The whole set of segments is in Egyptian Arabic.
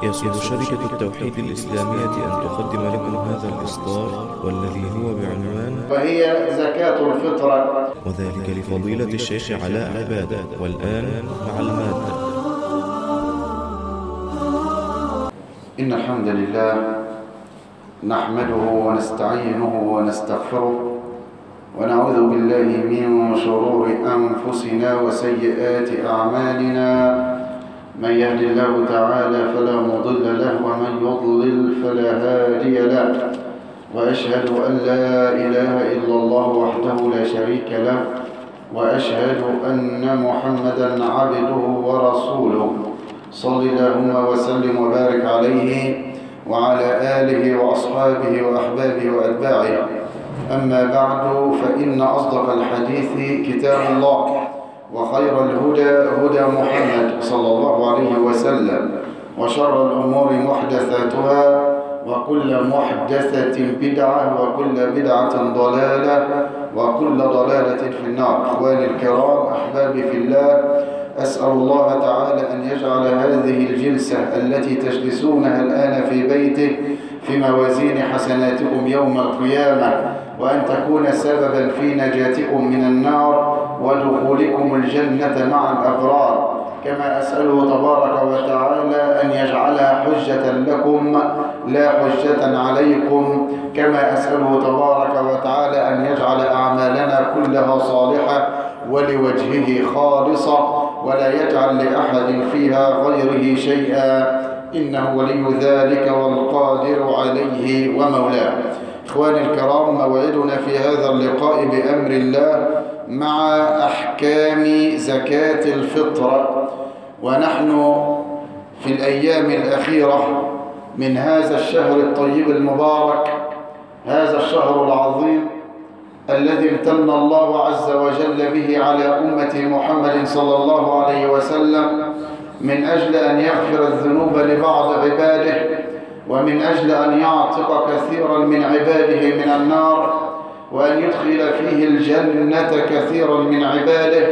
يسر شركة التوحيد الإسلامية أن تقدم لكم هذا الإصدار والذي هو بعنوان وهي زكاة الفطرة وذلك لفضيلة الشيخ علاء عبادة والآن مع المادة إن الحمد لله نحمده ونستعينه ونستغفره ونعوذ بالله من شرور أنفسنا وسيئات أعمالنا من يهد الله تعالى فلا مضل له ومن يضلل فلا هادي له وأشهد أن لا إله إلا الله وحده لا شريك له وأشهد أن محمدا عبده ورسوله صل اللهم وسلم وبارك عليه وعلى آله وأصحابه وأحبابه وأتباعه أما بعد فإن أصدق الحديث كتاب الله وخير الهدى هدى محمد صلى الله عليه وسلم وشر الأمور محدثاتها وكل محدثة بدعة وكل بدعة ضلالة وكل ضلالة في النار أخواني الكرام أحبابي في الله أسأل الله تعالى أن يجعل هذه الجلسة التي تجلسونها الآن في بيته في موازين حسناتكم يوم القيامة وأن تكون سببا في نجاتكم من النار ودخولكم الجنة مع الأبرار كما أسأله تبارك وتعالى أن يجعلها حجة لكم لا حجة عليكم كما أسأله تبارك وتعالى أن يجعل أعمالنا كلها صالحة ولوجهه خالصة ولا يجعل لأحد فيها غيره شيئا إنه ولي ذلك والقادر عليه ومولاه إخواني الكرام موعدنا في هذا اللقاء بأمر الله مع أحكام زكاة الفطرة ونحن في الأيام الأخيرة من هذا الشهر الطيب المبارك هذا الشهر العظيم الذي امتن الله عز وجل به على أمة محمد صلى الله عليه وسلم من أجل أن يغفر الذنوب لبعض عباده ومن أجل أن يعتق كثيرا من عباده من النار وأن يدخل فيه الجنة كثيرا من عباده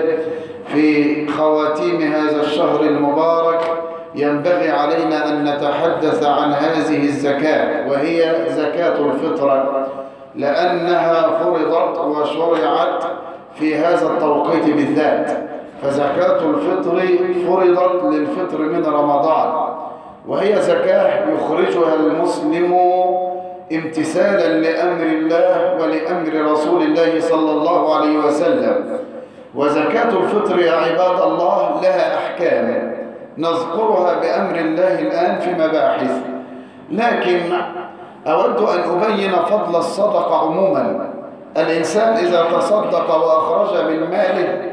في خواتيم هذا الشهر المبارك ينبغي علينا أن نتحدث عن هذه الزكاة وهي زكاة الفطرة لأنها فرضت وشرعت في هذا التوقيت بالذات فزكاة الفطر فرضت للفطر من رمضان وهي زكاة يخرجها المسلم امتثالا لأمر الله ولأمر رسول الله صلى الله عليه وسلم وزكاة الفطر يا عباد الله لها أحكام نذكرها بأمر الله الآن في مباحث لكن أود أن أبين فضل الصدقة عموما الإنسان إذا تصدق وأخرج من ماله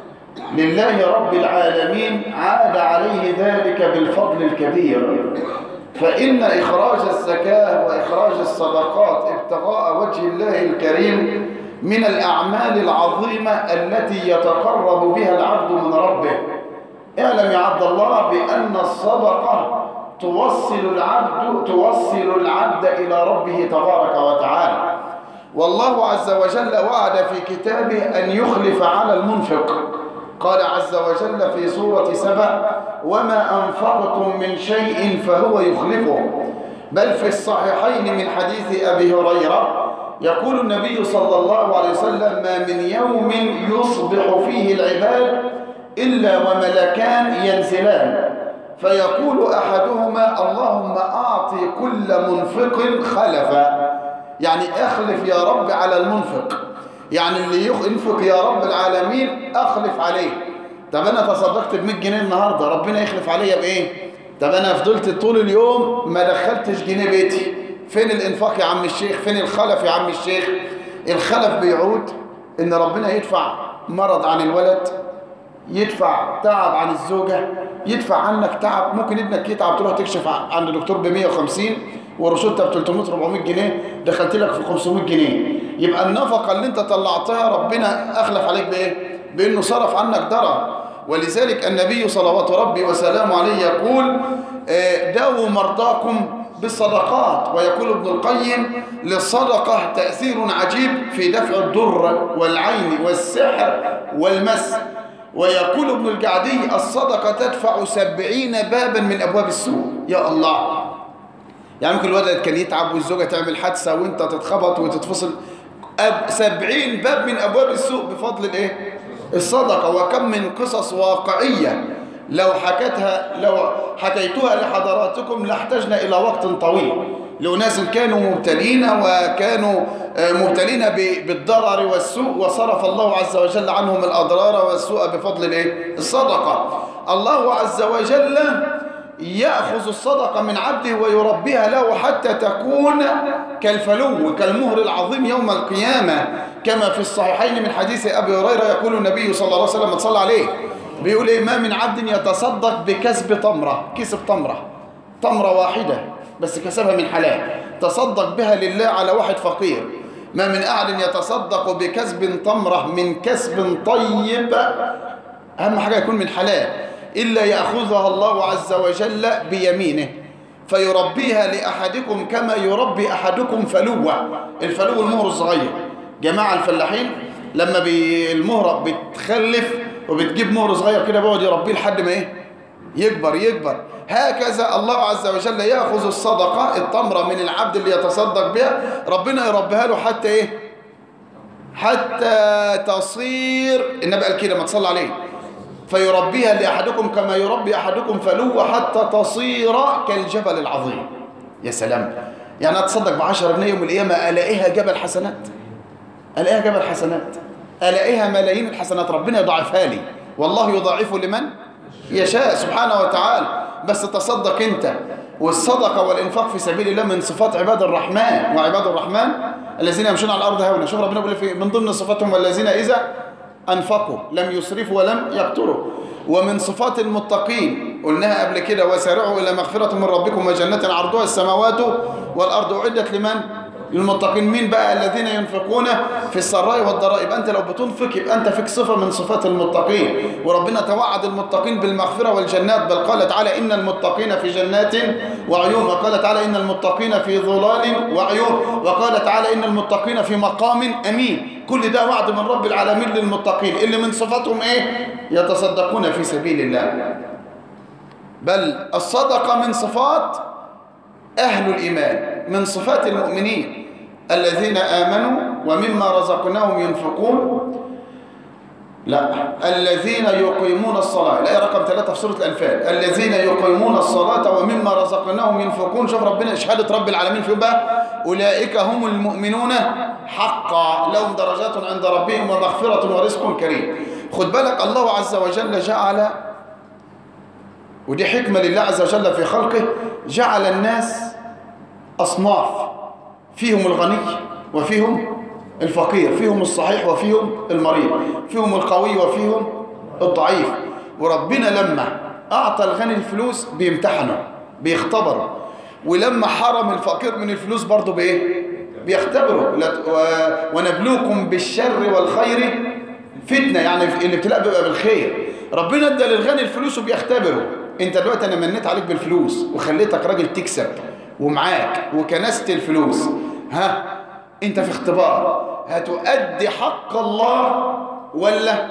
لله رب العالمين عاد عليه ذلك بالفضل الكبير فإن إخراج الزكاة وإخراج الصدقات ابتغاء وجه الله الكريم من الأعمال العظيمة التي يتقرب بها العبد من ربه اعلم يا عبد الله بأن الصدقة توصل العبد توصل العبد إلى ربه تبارك وتعالى والله عز وجل وعد في كتابه أن يخلف على المنفق قال عز وجل في سورة سبع وما أنفقتم من شيء فهو يخلفه بل في الصحيحين من حديث أبي هريرة يقول النبي صلى الله عليه وسلم ما من يوم يصبح فيه العباد إلا وملكان ينزلان فيقول أحدهما اللهم أعطي كل منفق خلفا يعني اخلف يا رب على المنفق يعني اللي ينفق يا رب العالمين اخلف عليه طب انا تصدقت ب 100 جنيه النهارده ربنا يخلف عليا بايه طب انا فضلت طول اليوم ما دخلتش جنيه بيتي فين الانفاق يا عم الشيخ فين الخلف يا عم الشيخ الخلف بيعود ان ربنا يدفع مرض عن الولد يدفع تعب عن الزوجة يدفع عنك تعب ممكن ابنك يتعب تروح تكشف عند دكتور ب 150 وروشته ب 300 400 جنيه دخلت لك في 500 جنيه يبقى النفقة اللي انت طلعتها ربنا اخلف عليك بايه بانه صرف عنك ضرر ولذلك النبي صلوات ربي وسلامه عليه يقول داووا مرضاكم بالصدقات ويقول ابن القيم للصدقة تأثير عجيب في دفع الضر والعين والسحر والمس ويقول ابن الجعدي الصدقة تدفع سبعين بابا من أبواب السوء يا الله يعني ممكن الولد كان يتعب والزوجة تعمل حادثة وانت تتخبط وتتفصل أب سبعين باب من أبواب السوء بفضل الايه الصدقة وكم من قصص واقعية لو حكتها لو حكيتها لحضراتكم لاحتجنا إلى وقت طويل لأناس كانوا مبتلين وكانوا مبتلين بالضرر والسوء وصرف الله عز وجل عنهم الأضرار والسوء بفضل الايه الصدقة الله عز وجل يأخذ الصدقة من عبده ويربيها له حتى تكون كالفلو كالمهر العظيم يوم القيامة كما في الصحيحين من حديث أبي هريرة يقول النبي صلى الله عليه وسلم صلى عليه بيقول إيه ما من عبد يتصدق بكسب تمرة كسب تمرة تمرة واحدة بس كسبها من حلال تصدق بها لله على واحد فقير ما من أحد يتصدق بكسب تمرة من كسب طيب أهم حاجة يكون من حلال إلا يأخذها الله عز وجل بيمينه فيربيها لأحدكم كما يربي أحدكم فلوة الفلو المهر الصغير جماعة الفلاحين لما بي المهرة بتخلف وبتجيب مهر صغير كده بيقعد يربيه لحد ما ايه يكبر يكبر هكذا الله عز وجل يأخذ الصدقة التمرة من العبد اللي يتصدق بها ربنا يربيها له حتى ايه حتى تصير النبي قال كده ما تصلى عليه فيربيها لأحدكم كما يربي أحدكم فلو حتى تصير كالجبل العظيم يا سلام يعني أتصدق بعشر جنيه يوم القيامة ألاقيها جبل حسنات ألاقيها جبل حسنات ألاقيها ملايين الحسنات ربنا يضاعفها لي والله يضاعف لمن يشاء سبحانه وتعالى بس تصدق أنت والصدقة والإنفاق في سبيل الله من صفات عباد الرحمن وعباد الرحمن الذين يمشون على الأرض هونا شوف ربنا بيقول في من ضمن صفاتهم والذين إذا أنفقوا لم يسرفوا ولم يقتروا ومن صفات المتقين قلناها قبل كده وسارعوا إلى مغفرة من ربكم وجنة عرضها السماوات والأرض أعدت لمن؟ للمتقين مين بقى الذين ينفقون في السراء والضراء يبقى أنت لو بتنفق يبقى أنت فيك صفة من صفات المتقين وربنا توعد المتقين بالمغفرة والجنات بل قال تعالى إن المتقين في جنات وعيون وقال تعالى إن المتقين في ظلال وعيون وقال تعالى إن المتقين في مقام أمين كل ده وعد من رب العالمين للمتقين اللي من صفاتهم إيه يتصدقون في سبيل الله بل الصدقة من صفات أهل الإيمان من صفات المؤمنين الذين آمنوا ومما رزقناهم ينفقون لا الذين يقيمون الصلاة الآية رقم ثلاثة في سورة الأنفال الذين يقيمون الصلاة ومما رزقناهم ينفقون شوف ربنا شهادة رب العالمين في بقى أولئك هم المؤمنون حقا لهم درجات عند ربهم ومغفرة ورزق كريم خد بالك الله عز وجل جعل ودي حكمة لله عز وجل في خلقه جعل الناس أصناف فيهم الغني وفيهم الفقير فيهم الصحيح وفيهم المريض فيهم القوي وفيهم الضعيف وربنا لما أعطى الغني الفلوس بيمتحنه بيختبره ولما حرم الفقير من الفلوس برضه بإيه؟ بيختبره ونبلوكم بالشر والخير فتنة يعني الابتلاء بيبقى بالخير ربنا ادى للغني الفلوس وبيختبره انت دلوقتي انا منيت عليك بالفلوس وخليتك راجل تكسب ومعاك وكنست الفلوس ها انت في اختبار هتؤدي حق الله ولا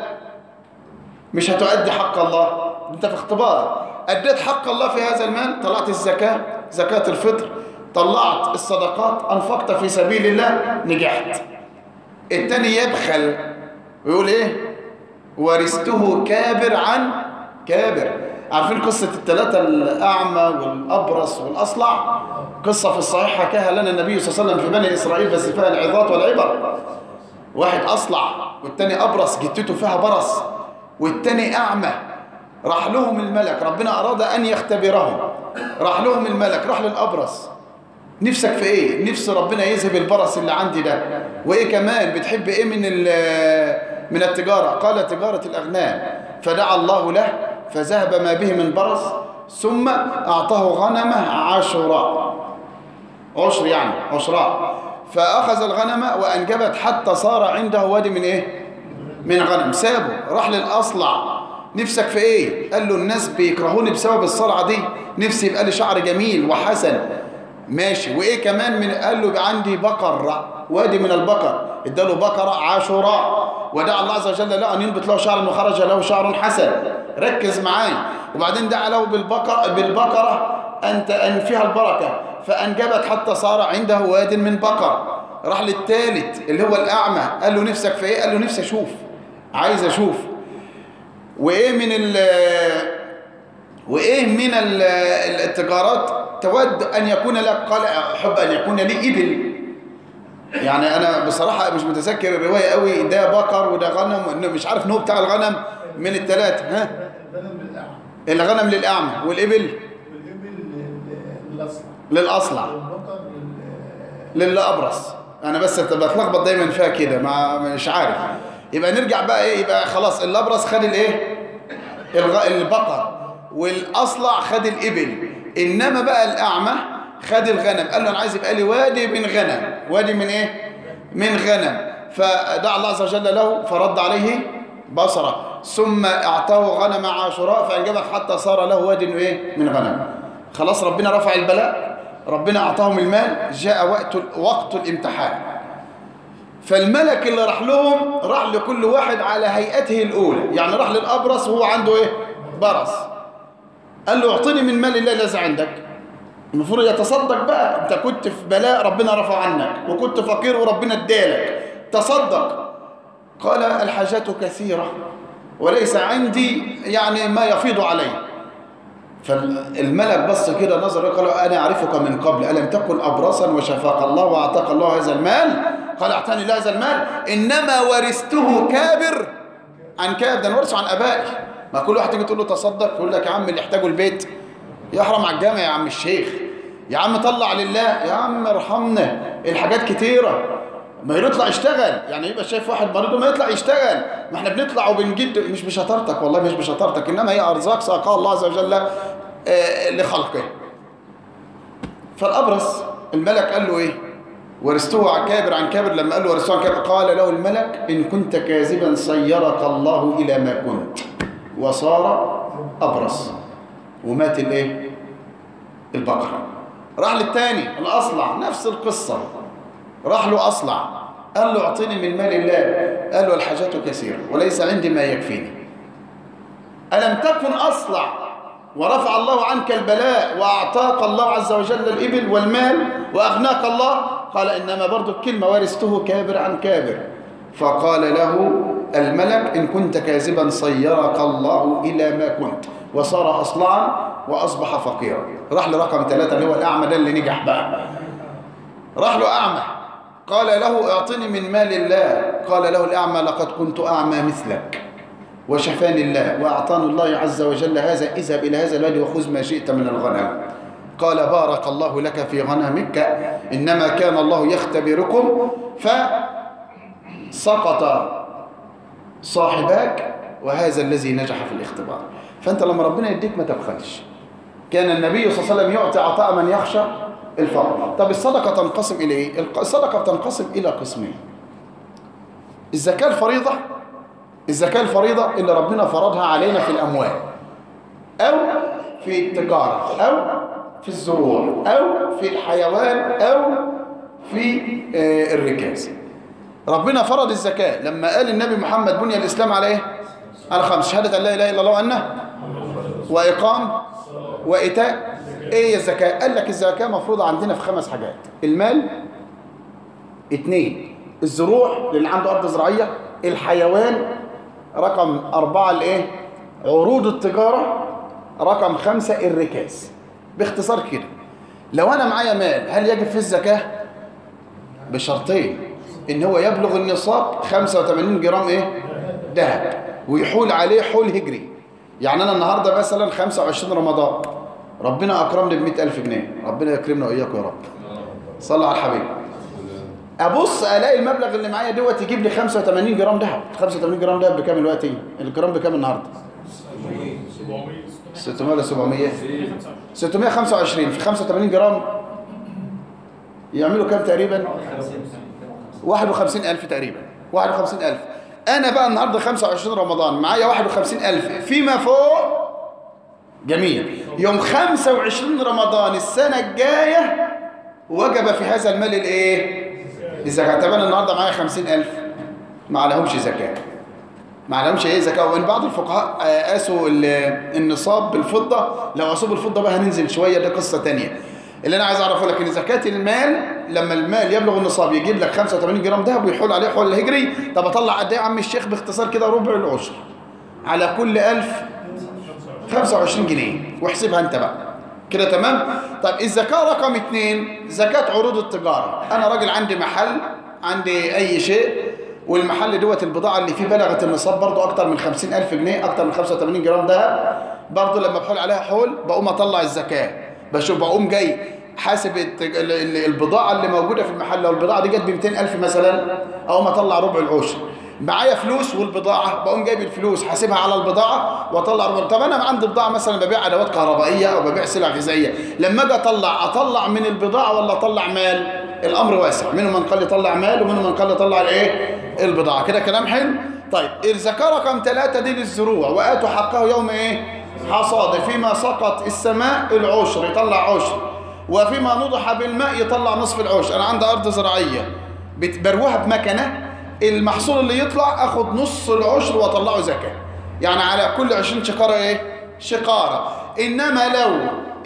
مش هتؤدي حق الله انت في اختبار اديت حق الله في هذا المال طلعت الزكاة زكاة الفطر طلعت الصدقات انفقت في سبيل الله نجحت التاني يبخل ويقول ايه ورثته كابر عن كابر عارفين قصة الثلاثة الأعمى والأبرص والأصلع قصة في الصحيح حكاها لنا النبي صلى الله عليه وسلم في بني إسرائيل بس فيها العظات والعبر واحد أصلع والتاني أبرص جتته فيها برص والتاني أعمى راح لهم الملك ربنا أراد أن يختبرهم راح لهم الملك راح للأبرص نفسك في ايه نفس ربنا يذهب البرص اللي عندي ده وايه كمان بتحب ايه من من التجارة قال تجارة الأغنام فدعا الله له فذهب ما به من برص ثم أعطاه غنمه عشراء عشر يعني عشراء فأخذ الغنم وأنجبت حتى صار عنده وادي من إيه من غنم سابه راح للأصلع نفسك في إيه قال له الناس بيكرهوني بسبب الصلعة دي نفسي يبقى لي شعر جميل وحسن ماشي وايه كمان من قال له يبقى عندي بقر وادي من البقر اداله بقرة عاشوراء ودعا الله عز وجل له ان ينبت له شعرا وخرج له شعر حسن ركز معايا وبعدين دعا له بالبقرة بالبقرة أن أن فيها البركة فأنجبت حتى صار عنده واد من بقر راح للثالث اللي هو الأعمى قال له نفسك في إيه؟ قال له نفسي أشوف عايز أشوف وإيه من ال وإيه من ال- التجارات تود أن يكون لك قال أحب أن يكون لي إبل يعني أنا بصراحة مش متذكر الرواية قوي ده بقر وده غنم وإنه مش عارف نوع بتاع الغنم من الثلاثة ها الغنم بالأعمى الغنم للأعمى والإبل والإبل لل- للأصلع للأصلع والبقر لل- للأبرص أنا بس بتلخبط دايما فيها كده ما مش عارف يبقى نرجع بقى إيه يبقى خلاص الأبرص خد الإيه الغ... البقر والأصلع خد الإبل إنما بقى الأعمى خد الغنم قال له أنا عايز يبقى لي وادي من غنم وادي من إيه من غنم فدعا الله عز وجل له فرد عليه بصره ثم اعطاه غنم عاشوراء فانجبت حتى صار له واد ايه من غنم خلاص ربنا رفع البلاء ربنا اعطاهم المال جاء وقت وقت الامتحان فالملك اللي راح لهم راح لكل واحد على هيئته الاولى يعني راح للابرص وهو عنده ايه برص قال له اعطني من مال الله الذي عندك المفروض يتصدق بقى انت كنت في بلاء ربنا رفع عنك وكنت فقير وربنا ادالك تصدق قال الحاجات كثيرة وليس عندي يعني ما يفيض علي فالملك بص كده نظر قال أنا أعرفك من قبل ألم تكن أبرصا وشفاك الله وأعطاك الله هذا المال قال أعطاني الله هذا المال إنما ورثته كابر عن كابر ده أنا ورثه عن أبائي ما كل واحد تيجي تقول له تصدق يقول لك يا عم اللي يحتاجه البيت يحرم على الجامع يا عم الشيخ يا عم طلع لله يا عم ارحمنا الحاجات كتيرة ما يطلع يشتغل يعني يبقى شايف واحد مريض وما يطلع يشتغل ما احنا بنطلع وبنجد مش بشطارتك والله مش بشطارتك انما هي ارزاق ساقها الله عز وجل آه، لخلقه فالابرص الملك قال له ايه ورثته عن كابر عن كابر لما قال له ورثته عن كابر قال له الملك ان كنت كاذبا صيرك الله الى ما كنت وصار ابرص ومات الايه البقره راح للتاني الاصلع نفس القصه راح له أصلع قال له اعطيني من مال الله قال له الحاجات كثيرة وليس عندي ما يكفيني ألم تكن أصلع ورفع الله عنك البلاء وأعطاك الله عز وجل الإبل والمال وأغناك الله قال إنما برضو الكلمة ورثته كابر عن كابر فقال له الملك إن كنت كاذبا صيرك الله إلى ما كنت وصار أصلعا وأصبح فقيرا راح لرقم ثلاثة اللي هو الأعمى ده اللي نجح بقى راح له أعمى قال له اعطني من مال الله قال له الأعمى لقد كنت أعمى مثلك وشفاني الله وأعطاني الله عز وجل هذا اذهب إلى هذا الوادي وخذ ما شئت من الغنم قال بارك الله لك في غنمك إنما كان الله يختبركم فسقط صاحباك وهذا الذي نجح في الاختبار فأنت لما ربنا يديك ما تبخلش كان النبي صلى الله عليه وسلم يعطي عطاء من يخشى الفقر طب الصدقة تنقسم إلى إيه؟ الق- الصدقة بتنقسم إلى قسمين الزكاة الفريضة الزكاة الفريضة اللي ربنا فرضها علينا في الأموال أو في التجارة أو في الزروع أو في الحيوان أو في آه، الركاز ربنا فرض الزكاة لما قال النبي محمد بني الإسلام على إيه؟ على خمس شهادة أن لا إله إلا الله وأنه وإقام وإيتاء إيه هي الزكاة؟ قال لك الزكاة مفروضة عندنا في خمس حاجات المال اتنين الزروع للي عنده أرض زراعية الحيوان رقم أربعة الإيه؟ عروض التجارة رقم خمسة الركاز باختصار كده لو أنا معايا مال هل يجب فيه الزكاة؟ بشرطين إن هو يبلغ النصاب 85 جرام إيه؟ ذهب ويحول عليه حول هجري يعني أنا النهاردة مثلا 25 رمضان ربنا أكرمني ب 100000 جنيه ربنا يكرمنا وإياكم يا رب صلى على الحبيب ابص الاقي المبلغ اللي معايا دوت يجيب لي 85 جرام ذهب 85 جرام ذهب بكام دلوقتي الجرام بكام النهارده 600 ولا 700 625 في 85 جرام يعملوا كام تقريبا 51000 تقريبا 51000 انا بقى النهارده 25 رمضان معايا 51000 فيما فوق جميل يوم 25 رمضان السنه الجايه وجب في هذا المال الايه الزكاة طب انا النهارده معايا 50000 ما عليهمش زكاة ما عليهمش ايه زكاة وان بعض الفقهاء آه، قاسوا ال- النصاب بالفضة لو قاسوا بالفضة بقى هننزل شوية ده قصة تانية اللي انا عايز اعرفه لك ان زكاة المال لما المال يبلغ النصاب يجيب لك 85 جرام ذهب ويحول عليه حول هجري طب اطلع قد ايه يا عم الشيخ باختصار كده ربع العشر على كل 1000 25 جنيه واحسبها انت بقى كده تمام طيب الزكاة رقم اتنين زكاة عروض التجارة انا راجل عندي محل عندي اي شيء والمحل دوت البضاعة اللي فيه بلغت النصاب برضو اكتر من 50 الف جنيه اكتر من 85 جرام دهب برضو لما بحول عليها حول بقوم اطلع الزكاة بشوف بقوم جاي حاسب التج- ال- ال- البضاعة اللي موجودة في المحل لو البضاعة دي جت ب 200 الف مثلا اقوم اطلع ربع العشر معايا فلوس والبضاعة بقوم جايب الفلوس حاسبها على البضاعة واطلع ربع طب انا عندي بضاعة مثلا ببيع ادوات كهربائية او ببيع سلع غذائية لما اجي اطلع اطلع من البضاعة ولا اطلع مال الامر واسع منهم من قال يطلع مال ومنهم من قال يطلع الايه البضاعة كده كلام حلو طيب الزكاة رقم ثلاثة دي للزروع وآتوا حقه يوم ايه حصاد فيما سقط السماء العشر يطلع عشر وفيما نضح بالماء يطلع نصف العشر انا عندي ارض زراعية بروها بمكنة المحصول اللي يطلع اخد نص العشر واطلعه زكاة يعني على كل 20 شقارة ايه شقارة انما لو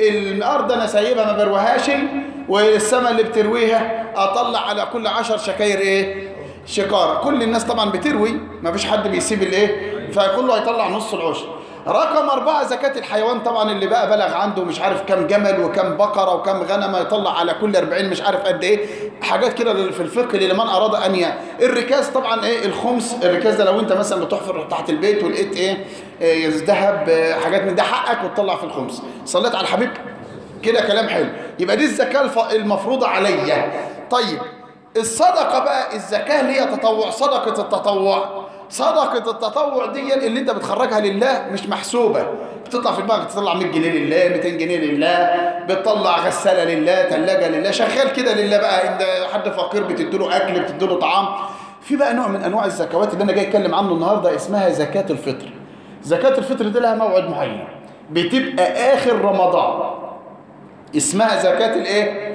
الارض انا سايبها ما بروهاش والسماء اللي بترويها اطلع على كل 10 شكاير ايه شقارة كل الناس طبعا بتروي ما فيش حد بيسيب الايه فكله هيطلع نص العشر رقم أربعة زكاة الحيوان طبعا اللي بقى بلغ عنده مش عارف كم جمل وكم بقرة وكم غنمة يطلع على كل 40 مش عارف قد ايه حاجات كده في الفقه لمن أراد أن ي... الركاز طبعا ايه الخمس الركاز ده لو انت مثلا بتحفر تحت البيت ولقيت ايه, إيه ذهب إيه حاجات من ده حقك وتطلع في الخمس صليت على الحبيب كده كلام حلو يبقى دي الزكاة الف- المفروضة عليا طيب الصدقة بقى الزكاة اللي هي تطوع صدقة التطوع صدقة التطوع دي اللي انت بتخرجها لله مش محسوبة بتطلع في دماغك تطلع 100 جنيه لله 200 جنيه لله بتطلع غسالة لله ثلاجة لله شغال كده لله بقى انت حد فقير بتديله اكل بتديله طعام في بقى نوع من انواع الزكوات اللي انا جاي اتكلم عنه النهارده اسمها زكاة الفطر زكاة الفطر دي لها موعد معين بتبقى اخر رمضان اسمها زكاة الايه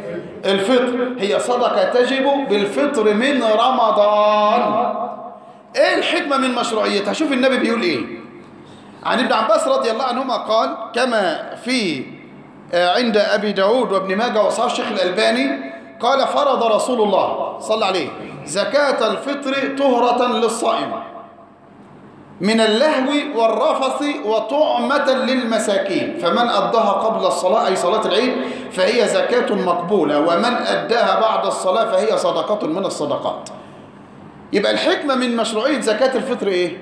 الفطر هي صدقة تجب بالفطر من رمضان ايه الحكمة من مشروعيتها شوف النبي بيقول ايه عن ابن عباس رضي الله عنهما قال كما في آه، عند ابي داود وابن ماجه وصحاب الشيخ الالباني قال فرض رسول الله صلى عليه زكاة الفطر طهرة للصائم من اللهو والرفث وطعمة للمساكين فمن أداها قبل الصلاة أي صلاة العيد فهي زكاة مقبولة ومن أداها بعد الصلاة فهي صدقة من الصدقات يبقى الحكمة من مشروعية زكاة الفطر إيه؟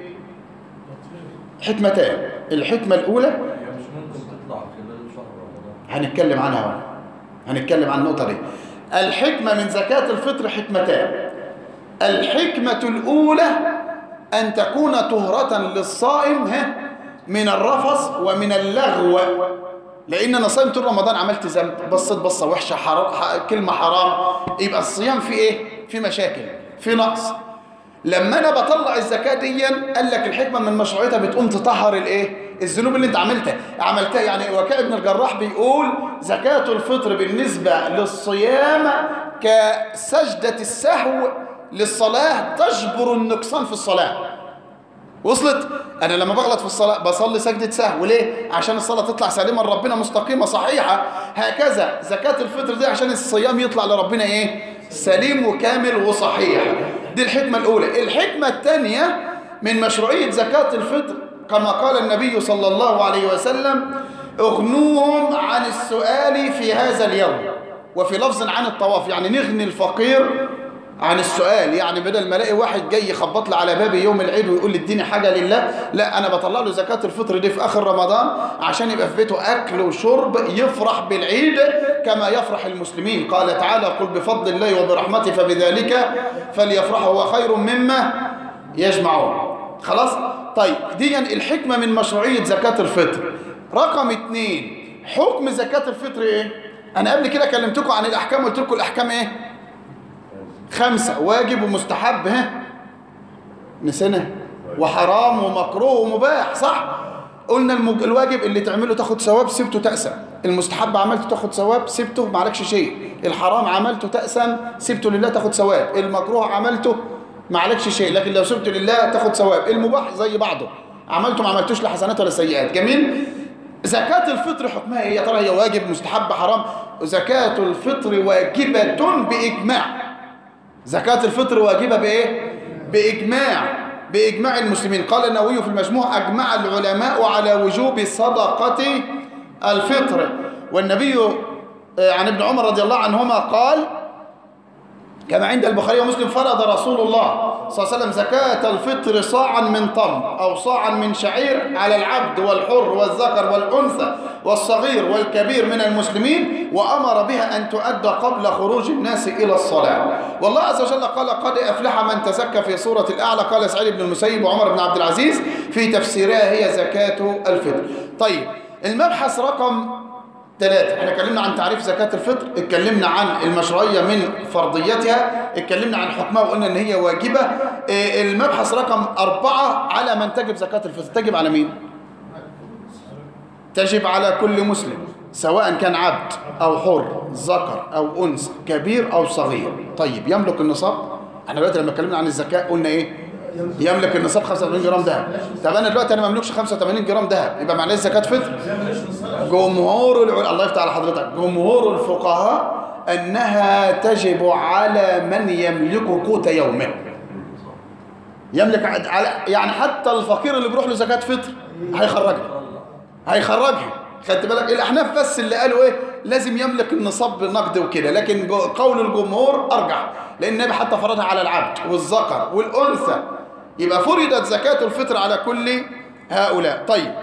حكمتان الحكمة الأولى هي مش ممكن تطلع خلال شهر رمضان هنتكلم عنها اهو هنتكلم عن النقطة دي الحكمة من زكاة الفطر حكمتان الحكمة الأولى أن تكون طهرة للصائم ها من الرفث ومن اللغو لأن أنا صايم طول رمضان عملت ذنب بصيت بصة وحشة حرام ح- كلمة حرام يبقى الصيام فيه إيه؟ في مشاكل في نقص لما انا بطلع الزكاه دي قال لك الحكمه من مشروعيتها بتقوم تطهر الايه الذنوب اللي انت عملتها عملتها يعني وكاء ابن الجراح بيقول زكاه الفطر بالنسبه للصيام كسجده السهو للصلاه تجبر النقصان في الصلاه وصلت انا لما بغلط في الصلاه بصلي سجده سهو ليه عشان الصلاه تطلع سليمه لربنا مستقيمه صحيحه هكذا زكاه الفطر دي عشان الصيام يطلع لربنا ايه سليم وكامل وصحيح دي الحكمه الاولى الحكمه الثانيه من مشروعيه زكاه الفطر كما قال النبي صلى الله عليه وسلم اغنوهم عن السؤال في هذا اليوم وفي لفظ عن الطواف يعني نغني الفقير عن السؤال يعني بدل ما الاقي واحد جاي يخبط لي على بابي يوم العيد ويقول لي اديني حاجه لله لا انا بطلع له زكاه الفطر دي في اخر رمضان عشان يبقى في بيته اكل وشرب يفرح بالعيد كما يفرح المسلمين قال تعالى قل بفضل الله وبرحمته فبذلك فليفرحوا هو خير مما يجمعون خلاص طيب دي الحكمه من مشروعيه زكاه الفطر رقم اتنين حكم زكاه الفطر ايه انا قبل كده كلمتكم عن الاحكام قلت لكم الاحكام ايه خمسة واجب ومستحب ها نسينا وحرام ومكروه ومباح صح قلنا المج... الواجب اللي تعمله تاخد ثواب سبته تأسم المستحب عملته تاخد ثواب سبته معلكش شيء الحرام عملته تأسم سبته لله تاخد ثواب المكروه عملته معلكش شيء لكن لو سبته لله تاخد ثواب المباح زي بعضه عملته ما عملتوش لا حسنات ولا سيئات جميل زكاة الفطر حكمها ايه يا ترى هي واجب مستحب حرام زكاة الفطر واجبة بإجماع زكاة الفطر واجبة بإيه؟ بإجماع بإجماع المسلمين قال النووي في المجموع أجمع العلماء على وجوب صدقة الفطر والنبي آه، عن ابن عمر رضي الله عنهما قال كما عند البخاري ومسلم فرض رسول الله صلى الله عليه وسلم زكاة الفطر صاعا من تمر أو صاعا من شعير على العبد والحر والذكر والأنثى والصغير والكبير من المسلمين وأمر بها أن تؤدى قبل خروج الناس إلى الصلاة والله عز وجل قال قد أفلح من تزكى في سورة الأعلى قال سعيد بن المسيب وعمر بن عبد العزيز في تفسيرها هي زكاة الفطر طيب المبحث رقم ثلاثة احنا اتكلمنا عن تعريف زكاة الفطر اتكلمنا عن المشروعية من فرضيتها اتكلمنا عن حكمها وقلنا ان هي واجبة اه، المبحث رقم أربعة على من تجب زكاة الفطر تجب على مين؟ تجب على كل مسلم سواء كان عبد أو حر ذكر أو أنثى كبير أو صغير طيب يملك النصاب احنا دلوقتي لما اتكلمنا عن الزكاة قلنا ايه يملك النصاب 85 جرام ذهب طب انا دلوقتي انا ما املكش 85 جرام ذهب يبقى معناه زكاة فطر جمهور العلماء الله يفتح على حضرتك جمهور الفقهاء انها تجب على من يملك قوت يومه يملك عد- على يعني حتى الفقير اللي بيروح له زكاة فطر هيخرجها هيخرجها خدت بالك الاحناف بس اللي قالوا ايه لازم يملك النصاب بالنقد وكده لكن جو- قول الجمهور ارجح لان النبي حتى فرضها على العبد والذكر والانثى يبقى فرضت زكاة الفطر على كل هؤلاء طيب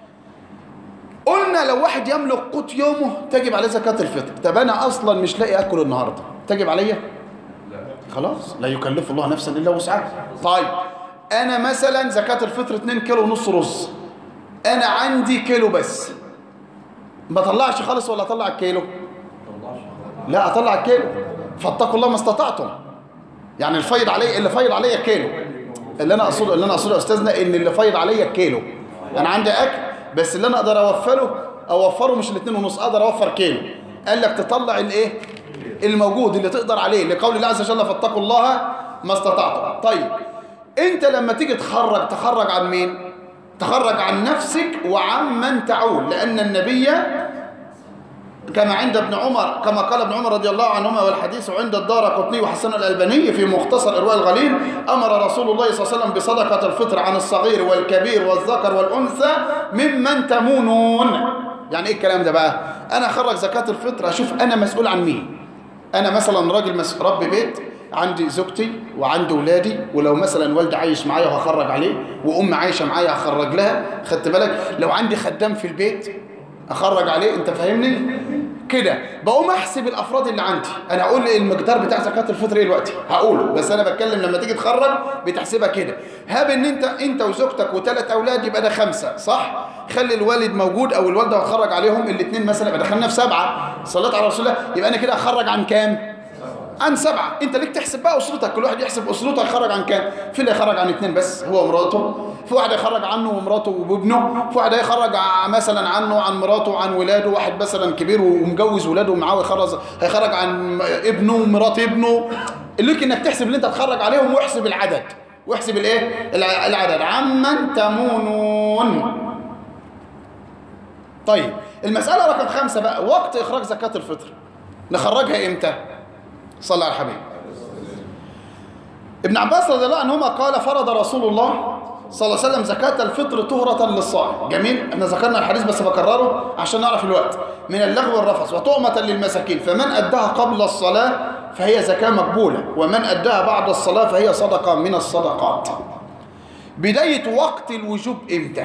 قلنا لو واحد يملك قوت يومه تجب عليه زكاة الفطر طب انا اصلا مش لاقي اكل النهارده تجب عليا خلاص لا يكلف الله نفسا الا وسعها طيب انا مثلا زكاة الفطر 2 كيلو ونص رز انا عندي كيلو بس ما طلعش خالص ولا اطلع الكيلو لا اطلع الكيلو فاتقوا الله ما استطعتم يعني الفيض علي اللي فيض عليا كيلو اللي انا اقصده اللي انا اقصده يا استاذنا ان اللي فيض عليا كيلو انا عندي اكل بس اللي انا اقدر اوفره اوفره مش الاثنين ونص اقدر اوفر كيلو قال لك تطلع الايه الموجود اللي تقدر عليه لقول الله عز وجل فاتقوا الله ما استطعتم طيب انت لما تيجي تخرج تخرج عن مين تخرج عن نفسك وعن من تعول لان النبي كما عند ابن عمر كما قال ابن عمر رضي الله عنهما والحديث عند الدار قطني وحسن الألباني في مختصر إرواء الغليل أمر رسول الله صلى الله عليه وسلم بصدقة الفطر عن الصغير والكبير والذكر والأنثى ممن تمونون يعني إيه الكلام ده بقى أنا أخرج زكاة الفطر أشوف أنا مسؤول عن مين أنا مثلا راجل مس... رب بيت عندي زوجتي وعندي ولادي ولو مثلا والدي عايش معايا وهخرج عليه وأم عايشة معايا هخرج لها خدت بالك لو عندي خدام في البيت اخرج عليه انت فاهمني كده بقوم احسب الافراد اللي عندي انا هقول المقدار بتاع زكاه الفطر ايه دلوقتي هقوله بس انا بتكلم لما تيجي تخرج بتحسبها كده هاب ان انت انت وزوجتك وثلاث اولاد يبقى ده خمسه صح خلي الوالد موجود او الوالده هتخرج عليهم الاثنين مثلا يبقى دخلنا في سبعه صليت على رسول الله يبقى انا كده اخرج عن كام عن سبعة انت ليك تحسب بقى اسرتك كل واحد يحسب اسرته يخرج عن كام في اللي يخرج عن اتنين بس هو ومراته في واحد يخرج عنه ومراته وابنه في واحد هيخرج ع- مثلا عنه عن مراته وعن ولاده واحد مثلا كبير ومجوز ولاده ومعاه يخرج هيخرج عن ابنه ومرات ابنه ليك انك تحسب اللي انت هتخرج عليهم واحسب العدد واحسب الايه الع- العدد عمن تمونون طيب المسألة رقم خمسة بقى وقت إخراج زكاة الفطر نخرجها إمتى؟ صلى على الحبيب ابن عباس رضي الله عنهما قال فرض رسول الله صلى الله عليه وسلم زكاة الفطر طهرة للصائم جميل احنا ذكرنا الحديث بس بكرره عشان نعرف الوقت من اللغو والرفث وطعمة للمساكين فمن أداها قبل الصلاة فهي زكاة مقبولة ومن أداها بعد الصلاة فهي صدقة من الصدقات بداية وقت الوجوب امتى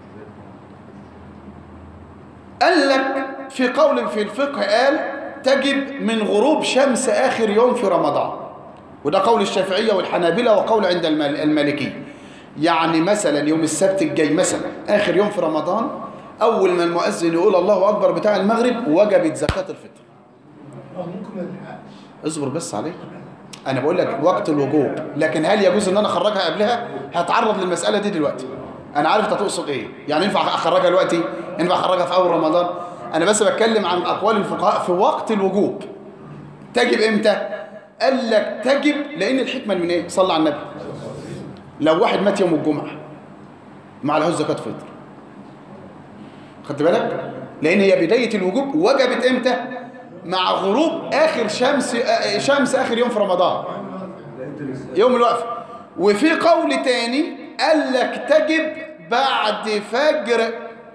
قال لك في قول في الفقه قال تجب من غروب شمس آخر يوم في رمضان وده قول الشافعية والحنابلة وقول عند المال- المالكية يعني مثلا يوم السبت الجاي مثلا آخر يوم في رمضان أول ما المؤذن يقول الله أكبر بتاع المغرب وجبت زكاة الفطر اه ممكن ما يلحقش اصبر بس عليه أنا بقول لك وقت الوجوب لكن هل يجوز إن أنا أخرجها قبلها هتعرض للمسألة دي دلوقتي انا عارف انت تقصد ايه يعني ينفع اخرجها دلوقتي ينفع اخرجها في اول رمضان انا بس بتكلم عن اقوال الفقهاء في وقت الوجوب تجب امتى قال لك تجب لان الحكمه من ايه صلى على النبي لو واحد مات يوم الجمعه ما عليهوش زكاه فطر خدت بالك لان هي بدايه الوجوب وجبت امتى مع غروب اخر شمس آه، شمس اخر يوم في رمضان يوم الوقفه وفي قول تاني قال لك تجب بعد فجر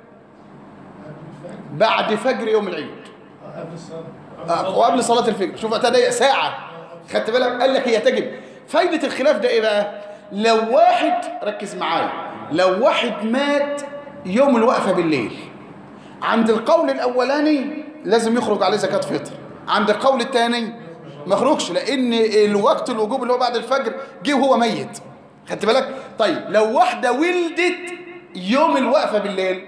بعد فجر يوم العيد قبل الصلاة آه، وقبل صلاة الفجر شوف تضيق ساعة خدت بالك قال لك هي تجب فايدة الخلاف ده ايه بقى لو واحد ركز معايا لو واحد مات يوم الوقفة بالليل عند القول الأولاني لازم يخرج عليه زكاة فطر عند القول الثاني ما يخرجش لأن الوقت الوجوب اللي هو بعد الفجر جه وهو ميت خدت بالك طيب لو واحدة ولدت يوم الوقفة بالليل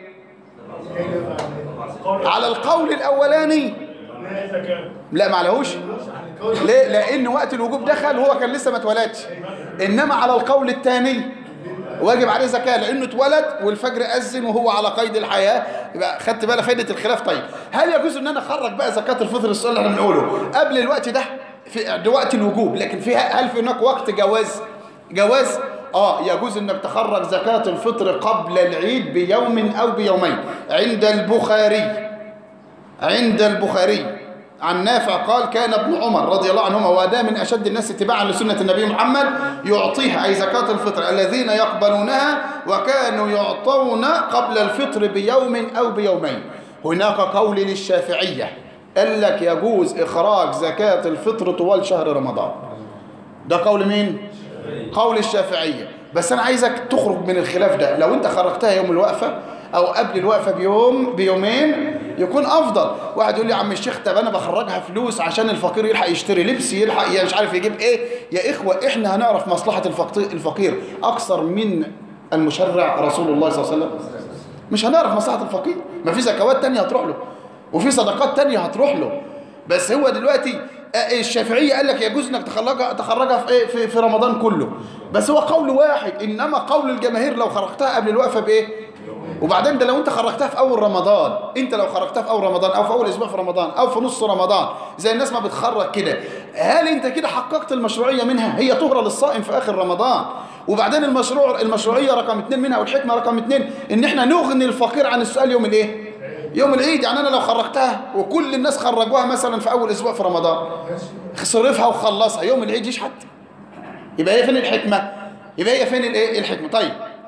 على القول الأولاني لا ما عليهوش ليه لان وقت الوجوب دخل وهو كان لسه ما اتولدش انما على القول الثاني واجب عليه زكاه لانه اتولد والفجر اذن وهو على قيد الحياه يبقى خدت بالك فايده الخلاف طيب هل يجوز ان انا اخرج بقى زكاه الفطر السؤال اللي احنا بنقوله قبل الوقت ده في ده وقت الوجوب لكن فيها هل في هناك وقت جواز جواز اه يجوز انك تخرج زكاه الفطر قبل العيد بيوم او بيومين عند البخاري عند البخاري عن نافع قال كان ابن عمر رضي الله عنهما وده من أشد الناس اتباعا لسنة النبي محمد يعطيها أي زكاة الفطر الذين يقبلونها وكانوا يعطون قبل الفطر بيوم أو بيومين هناك قول للشافعية قال لك يجوز إخراج زكاة الفطر طوال شهر رمضان ده قول مين؟ قول الشافعية بس أنا عايزك تخرج من الخلاف ده لو أنت خرجتها يوم الوقفة أو قبل الوقفة بيوم بيومين يكون أفضل واحد يقول لي يا عم الشيخ طب أنا بخرجها فلوس عشان الفقير يلحق يشتري لبس يلحق يا مش عارف يجيب إيه يا إخوة إحنا هنعرف مصلحة الفقير الفقير أكثر من المشرع رسول الله صلى الله عليه وسلم مش هنعرف مصلحة الفقير ما في زكوات تانية هتروح له وفي صدقات تانية هتروح له بس هو دلوقتي آه، الشافعية قال لك يجوز انك تخرجها تخرجها في ايه في, في رمضان كله بس هو قول واحد انما قول الجماهير لو خرجتها قبل الوقفة بايه وبعدين ده لو انت خرجتها في اول رمضان انت لو خرجتها في اول رمضان او في اول اسبوع في رمضان او في نص رمضان زي الناس ما بتخرج كده هل انت كده حققت المشروعية منها هي طهرة للصائم في اخر رمضان وبعدين المشروع المشروعية رقم اتنين منها والحكمة رقم اتنين ان احنا نغني الفقير عن السؤال يوم الايه يوم العيد يعني انا لو خرجتها وكل الناس خرجوها مثلا في اول اسبوع في رمضان صرفها وخلصها يوم العيد يشحت يبقى هي فين الحكمة يبقى هي فين الايه الحكمة طيب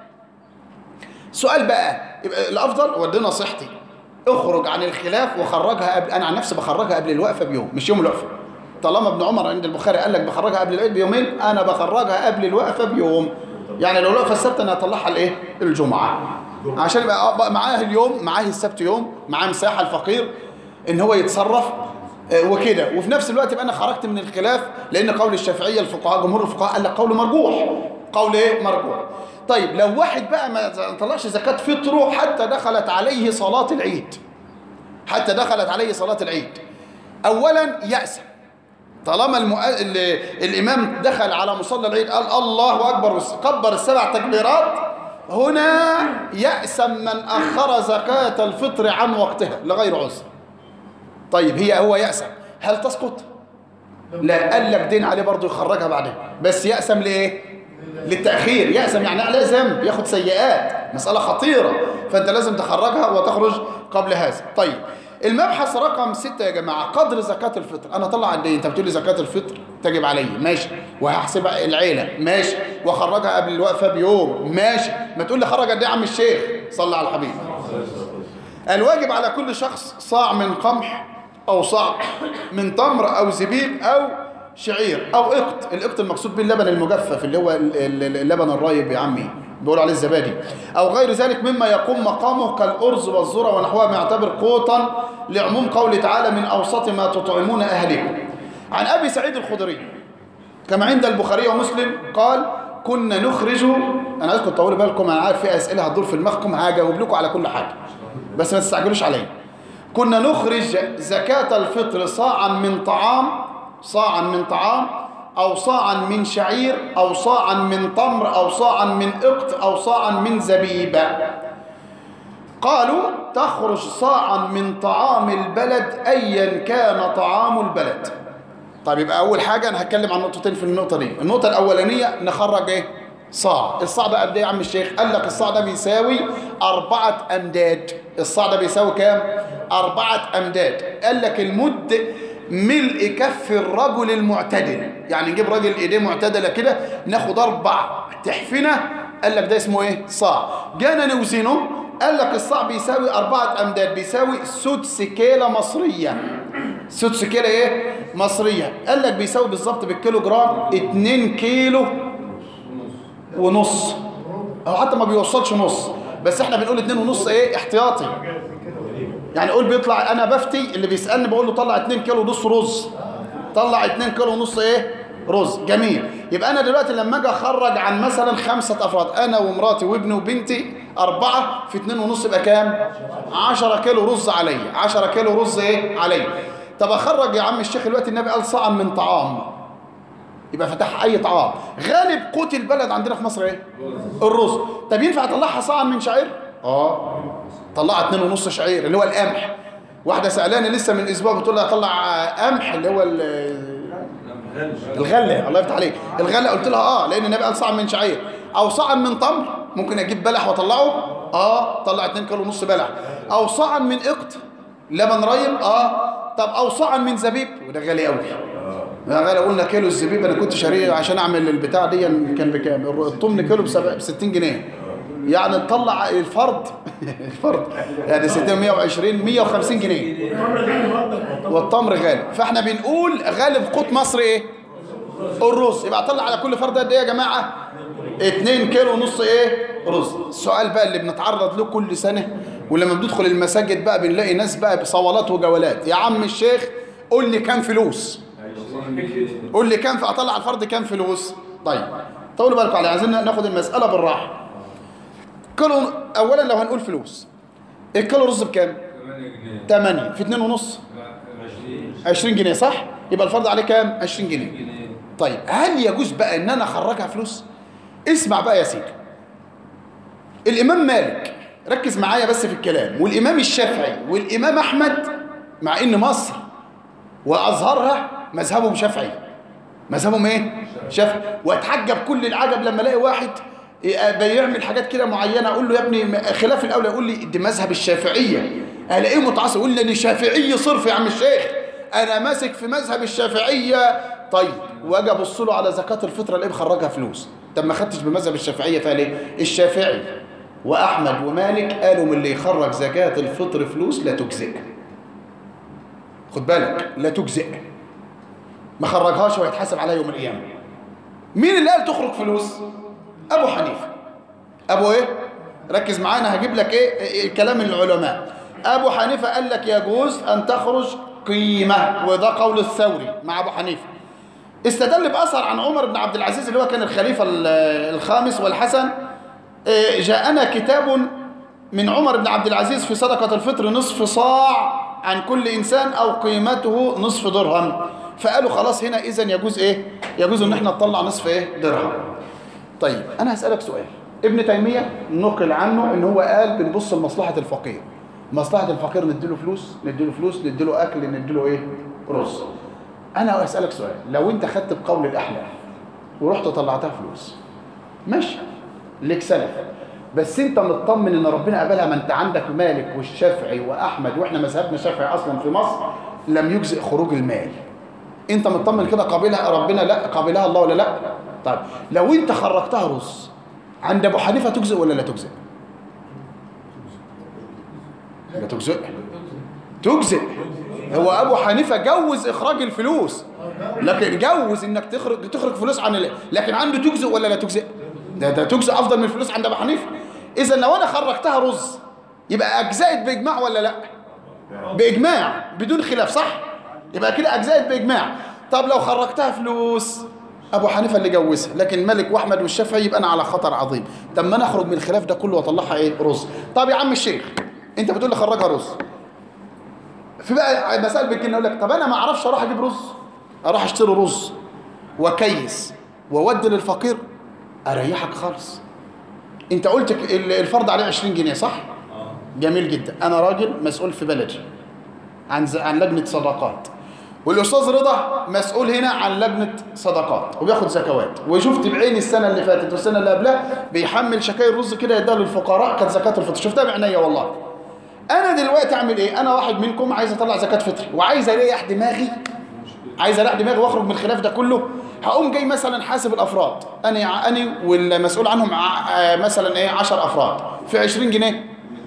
سؤال بقى يبقى الافضل ودي نصيحتي اخرج عن الخلاف وخرجها قبل انا عن نفسي بخرجها قبل الوقفه بيوم مش يوم الوقفه طالما ابن عمر عند البخاري قال لك بخرجها قبل العيد بيومين انا بخرجها قبل الوقفه بيوم يعني لو الوقفه السبت انا هطلعها الايه الجمعه عشان يبقى أبقى معاه اليوم معاه السبت يوم معاه مساحه الفقير ان هو يتصرف آه، وكده وفي نفس الوقت يبقى انا خرجت من الخلاف لان قول الشافعيه الفقهاء جمهور الفقهاء قال لك قول مرجوح قول ايه مرجوح طيب لو واحد بقى ما طلعش زكاه فطره حتى دخلت عليه صلاه العيد حتى دخلت عليه صلاه العيد اولا يأسى طالما المؤ... ال... الامام دخل على مصلى العيد قال الله اكبر وكبر السبع تكبيرات هنا يأسم من أخر زكاة الفطر عن وقتها لغير عذر طيب هي هو يأسم هل تسقط؟ لا قال لك دين عليه برضه يخرجها بعدين بس يأسم لإيه؟ للتأخير يأسم يعني عليه ذنب ياخد سيئات مسألة خطيرة فأنت لازم تخرجها وتخرج قبل هذا طيب المبحث رقم ستة يا جماعة قدر زكاة الفطر أنا طلع قد إيه أنت بتقول لي زكاة الفطر تجب علي ماشي وهحسبها العيلة ماشي وأخرجها قبل الوقفة بيوم ماشي ما تقول لي خرج قد إيه يا عم الشيخ صلى على الحبيب الواجب على كل شخص صاع من قمح أو صاع من تمر أو زبيب أو شعير أو إقط الإقط المقصود به اللبن المجفف اللي هو ال- ال- اللبن الرايب يا عمي بيقولوا عليه الزبادي أو غير ذلك مما يقوم مقامه كالأرز والذرة ونحوها ما يعتبر قوتا لعموم قوله تعالى من أوسط ما تطعمون أهلكم عن أبي سعيد الخدري كما عند البخاري ومسلم قال كنا نخرج انا عايزكم تطولوا بالكم انا عارف في اسئله هتدور في دماغكم هجاوب لكم على كل حاجه بس ما تستعجلوش عليا كنا نخرج زكاه الفطر صاعا من طعام صاعا من طعام أو صاعا من شعير أو صاعا من تمر أو صاعا من إقط أو صاعا من زبيب قالوا تخرج صاعا من طعام البلد أيا كان طعام البلد طيب يبقى أول حاجة أنا هتكلم عن نقطتين في النقطة دي النقطة الأولانية نخرج إيه؟ صاع الصاع ده قد إيه يا عم الشيخ؟ قال لك الصاع ده بيساوي أربعة أمداد الصاع ده بيساوي كام؟ أربعة أمداد قال لك المد ملء كف الرجل المعتدل يعني نجيب راجل ايديه معتدله كده ناخد اربع تحفنه قال لك ده اسمه ايه صاع جانا نوزنه قال لك الصاع بيساوي أربعة أمداد بيساوي سدس كيلة مصرية سدس كيلة إيه؟ مصرية قال لك بيساوي بالظبط بالكيلو جرام 2 كيلو ونص أو حتى ما بيوصلش نص بس احنا بنقول 2 ونص إيه احتياطي يعني قول بيطلع أنا بفتي اللي بيسألني بقول له طلع 2 كيلو ونص رز طلع 2 كيلو ونص إيه رز جميل يبقى أنا دلوقتي لما أجي أخرج عن مثلا خمسة أفراد أنا ومراتي وابني وبنتي أربعة في اتنين ونص يبقى كام؟ عشرة كيلو رز عليا عشرة كيلو رز إيه؟ عليا طب أخرج يا عم الشيخ دلوقتي النبي قال صاعا من طعام يبقى فتح أي طعام غالب قوت البلد عندنا في مصر إيه؟ الرز طب ينفع أطلعها صاعا من شعير؟ آه طلعها اتنين ونص شعير اللي هو القمح واحدة سألاني لسه من أسبوع بتقول لي أطلع قمح اللي هو الغلة الله يفتح عليك الغلة قلت لها اه لان النبي قال صاع من شعير او صاع من تمر ممكن اجيب بلح واطلعه اه طلع 2 كيلو ونص بلح او صاع من قط لبن ريب اه طب او صاع من زبيب وده غالي قوي يا غالي قلنا كيلو الزبيب انا كنت شاريه عشان اعمل البتاع دي كان بكام الطمن كيلو ب 60 جنيه يعني تطلع الفرد الفرد يعني 620 150 جنيه والتمر غالي فاحنا بنقول غالب قوت مصر ايه الرز يبقى اطلع على كل فرد قد ايه يا جماعه 2 كيلو ونص ايه رز السؤال بقى اللي بنتعرض له كل سنه ولما بندخل المساجد بقى بنلاقي ناس بقى بصولات وجولات يا عم الشيخ قول لي كام فلوس قول لي كام اطلع على الفرد كام فلوس طيب طولوا بالكم عليه عايزين ناخد المساله بالراحه كيلو اولا لو هنقول فلوس الكيلو رز بكام 8 في 2 ونص 20 جنيه صح يبقى الفرض عليه كام 20 جنيه طيب هل يجوز بقى ان انا اخرجها فلوس اسمع بقى يا سيدي الامام مالك ركز معايا بس في الكلام والامام الشافعي والامام احمد مع ان مصر وازهرها مذهبهم شافعي مذهبهم ايه شافعي واتعجب كل العجب لما الاقي واحد بيعمل حاجات كده معينه اقول له يا ابني خلاف الاولى يقول لي دي مذهب الشافعيه الاقيه متعصب يقول لي انا شافعي صرف يا عم الشيخ انا ماسك في مذهب الشافعيه طيب واجي ابص له على زكاه الفطره الاقيه مخرجها فلوس طب ما خدتش بمذهب الشافعيه فليه الشافعي واحمد ومالك قالوا من اللي يخرج زكاه الفطر فلوس لا تجزئ خد بالك لا تجزئ ما خرجهاش ويتحاسب عليها يوم القيامه مين اللي قال تخرج فلوس ابو حنيفه ابو ايه ركز معانا هجيب لك ايه, إيه كلام العلماء ابو حنيفه قال لك يجوز ان تخرج قيمه وده قول الثوري مع ابو حنيفه استدل باثر عن عمر بن عبد العزيز اللي هو كان الخليفه الخامس والحسن جاءنا كتاب من عمر بن عبد العزيز في صدقه الفطر نصف صاع عن كل انسان او قيمته نصف درهم فقالوا خلاص هنا اذا يجوز ايه يجوز ان احنا نطلع نصف ايه درهم طيب انا هسالك سؤال ابن تيميه نقل عنه ان هو قال بنبص لمصلحه الفقير مصلحه الفقير نديله فلوس نديله فلوس نديله اكل نديله ايه رز انا اسالك سؤال لو انت خدت بقول الاحناف ورحت طلعتها فلوس ماشي ليك سلف بس انت مطمن ان ربنا قبلها ما انت عندك مالك والشافعي واحمد واحنا مذهبنا شافعي اصلا في مصر لم يجزئ خروج المال انت مطمن كده قابلها ربنا لا قابلها الله ولا لا طيب لو انت خرجتها رز عند ابو حنيفه تجزئ ولا لا تجزئ لا تجزئ تجزئ هو ابو حنيفه جوز اخراج الفلوس لكن جوز انك تخرج تخرج فلوس عن ال... لكن عنده تجزئ ولا لا تجزئ ده ده تجزئ افضل من الفلوس عند ابو حنيفه اذا لو انا خرجتها رز يبقى اجزأت باجماع ولا لا باجماع بدون خلاف صح يبقى كده اجزأت باجماع طب لو خرجتها فلوس ابو حنيفه اللي جوزها لكن مالك واحمد والشافعي يبقى انا على خطر عظيم طب ما انا اخرج من الخلاف ده كله واطلعها ايه رز طب يا عم الشيخ انت بتقول لي خرجها رز في بقى مسائل بتجينا اقول لك طب انا ما اعرفش اروح اجيب رز اروح اشتري رز وكيس وودي للفقير اريحك خالص انت قلت ك- ال- الفرض عليه 20 جنيه صح جميل جدا انا راجل مسؤول في بلدي عن ز- عن لجنه صدقات والاستاذ رضا مسؤول هنا عن لجنه صدقات وبياخد زكوات وشفت بعيني السنه اللي فاتت والسنه اللي قبلها بيحمل شكاير رز كده يديها للفقراء كانت زكاه الفطر شفتها بعينيا والله انا دلوقتي اعمل ايه انا واحد منكم عايز اطلع زكاه فطري وعايز اريح دماغي عايز اريح دماغي واخرج من الخلاف ده كله هقوم جاي مثلا حاسب الافراد انا انا والمسؤول عنهم ع- آه، مثلا ايه 10 افراد في 20 جنيه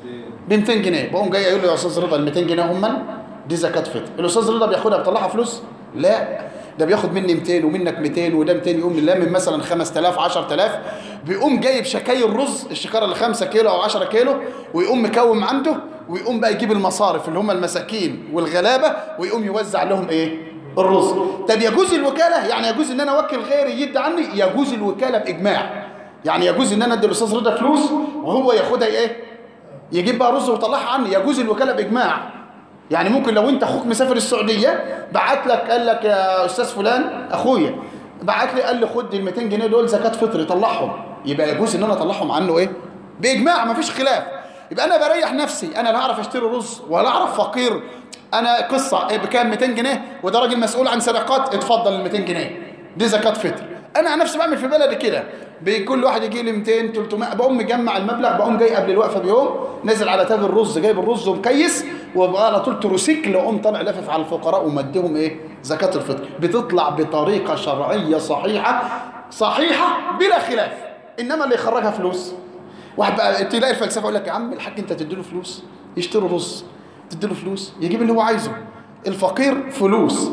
ب 200 جنيه بقوم جاي يقول له يا استاذ رضا ال 200 جنيه هم دي زكاه فطر الاستاذ رضا بياخدها بيطلعها فلوس لا ده بياخد مني 200 ومنك 200 وده 200 يقوم لامم مثلا 5000 10000 بيقوم جايب شكاير رز الشكاره اللي 5 كيلو او 10 كيلو ويقوم مكوم عنده ويقوم بقى يجيب المصارف اللي هم المساكين والغلابه ويقوم يوزع لهم ايه الرز طب يجوز الوكاله يعني يجوز ان انا اوكل غيري يدي عني يجوز الوكاله باجماع يعني يجوز ان انا ادي الاستاذ رضا فلوس وهو ياخدها ايه يجيب بقى رز ويطلعها عني يجوز الوكاله باجماع يعني ممكن لو انت اخوك مسافر السعوديه بعت لك قال لك يا استاذ فلان اخويا بعت لي قال لي خد ال 200 جنيه دول زكاه فطر طلعهم يبقى يجوز ان انا اطلعهم عنه ايه باجماع مفيش خلاف يبقى انا بريح نفسي انا لا اعرف اشتري رز ولا اعرف فقير انا قصه إيه بكام 200 جنيه وده راجل مسؤول عن صدقات اتفضل ال 200 جنيه دي زكاه فطر انا عن نفسي بعمل في بلدي كده بكل واحد يجي لي 200 300 بقوم مجمع المبلغ بقوم جاي قبل الوقفه بيوم نازل على تاج الرز جايب الرز ومكيس وبقى على طول تروسيكل واقوم طالع لافف على الفقراء ومديهم ايه زكاه الفطر بتطلع بطريقه شرعيه صحيحه صحيحه بلا خلاف انما اللي يخرجها فلوس واحد بقى تلاقي الفلسفه يقول لك يا عم الحاج انت تديله فلوس يشتري رز تديله فلوس يجيب اللي هو عايزه الفقير فلوس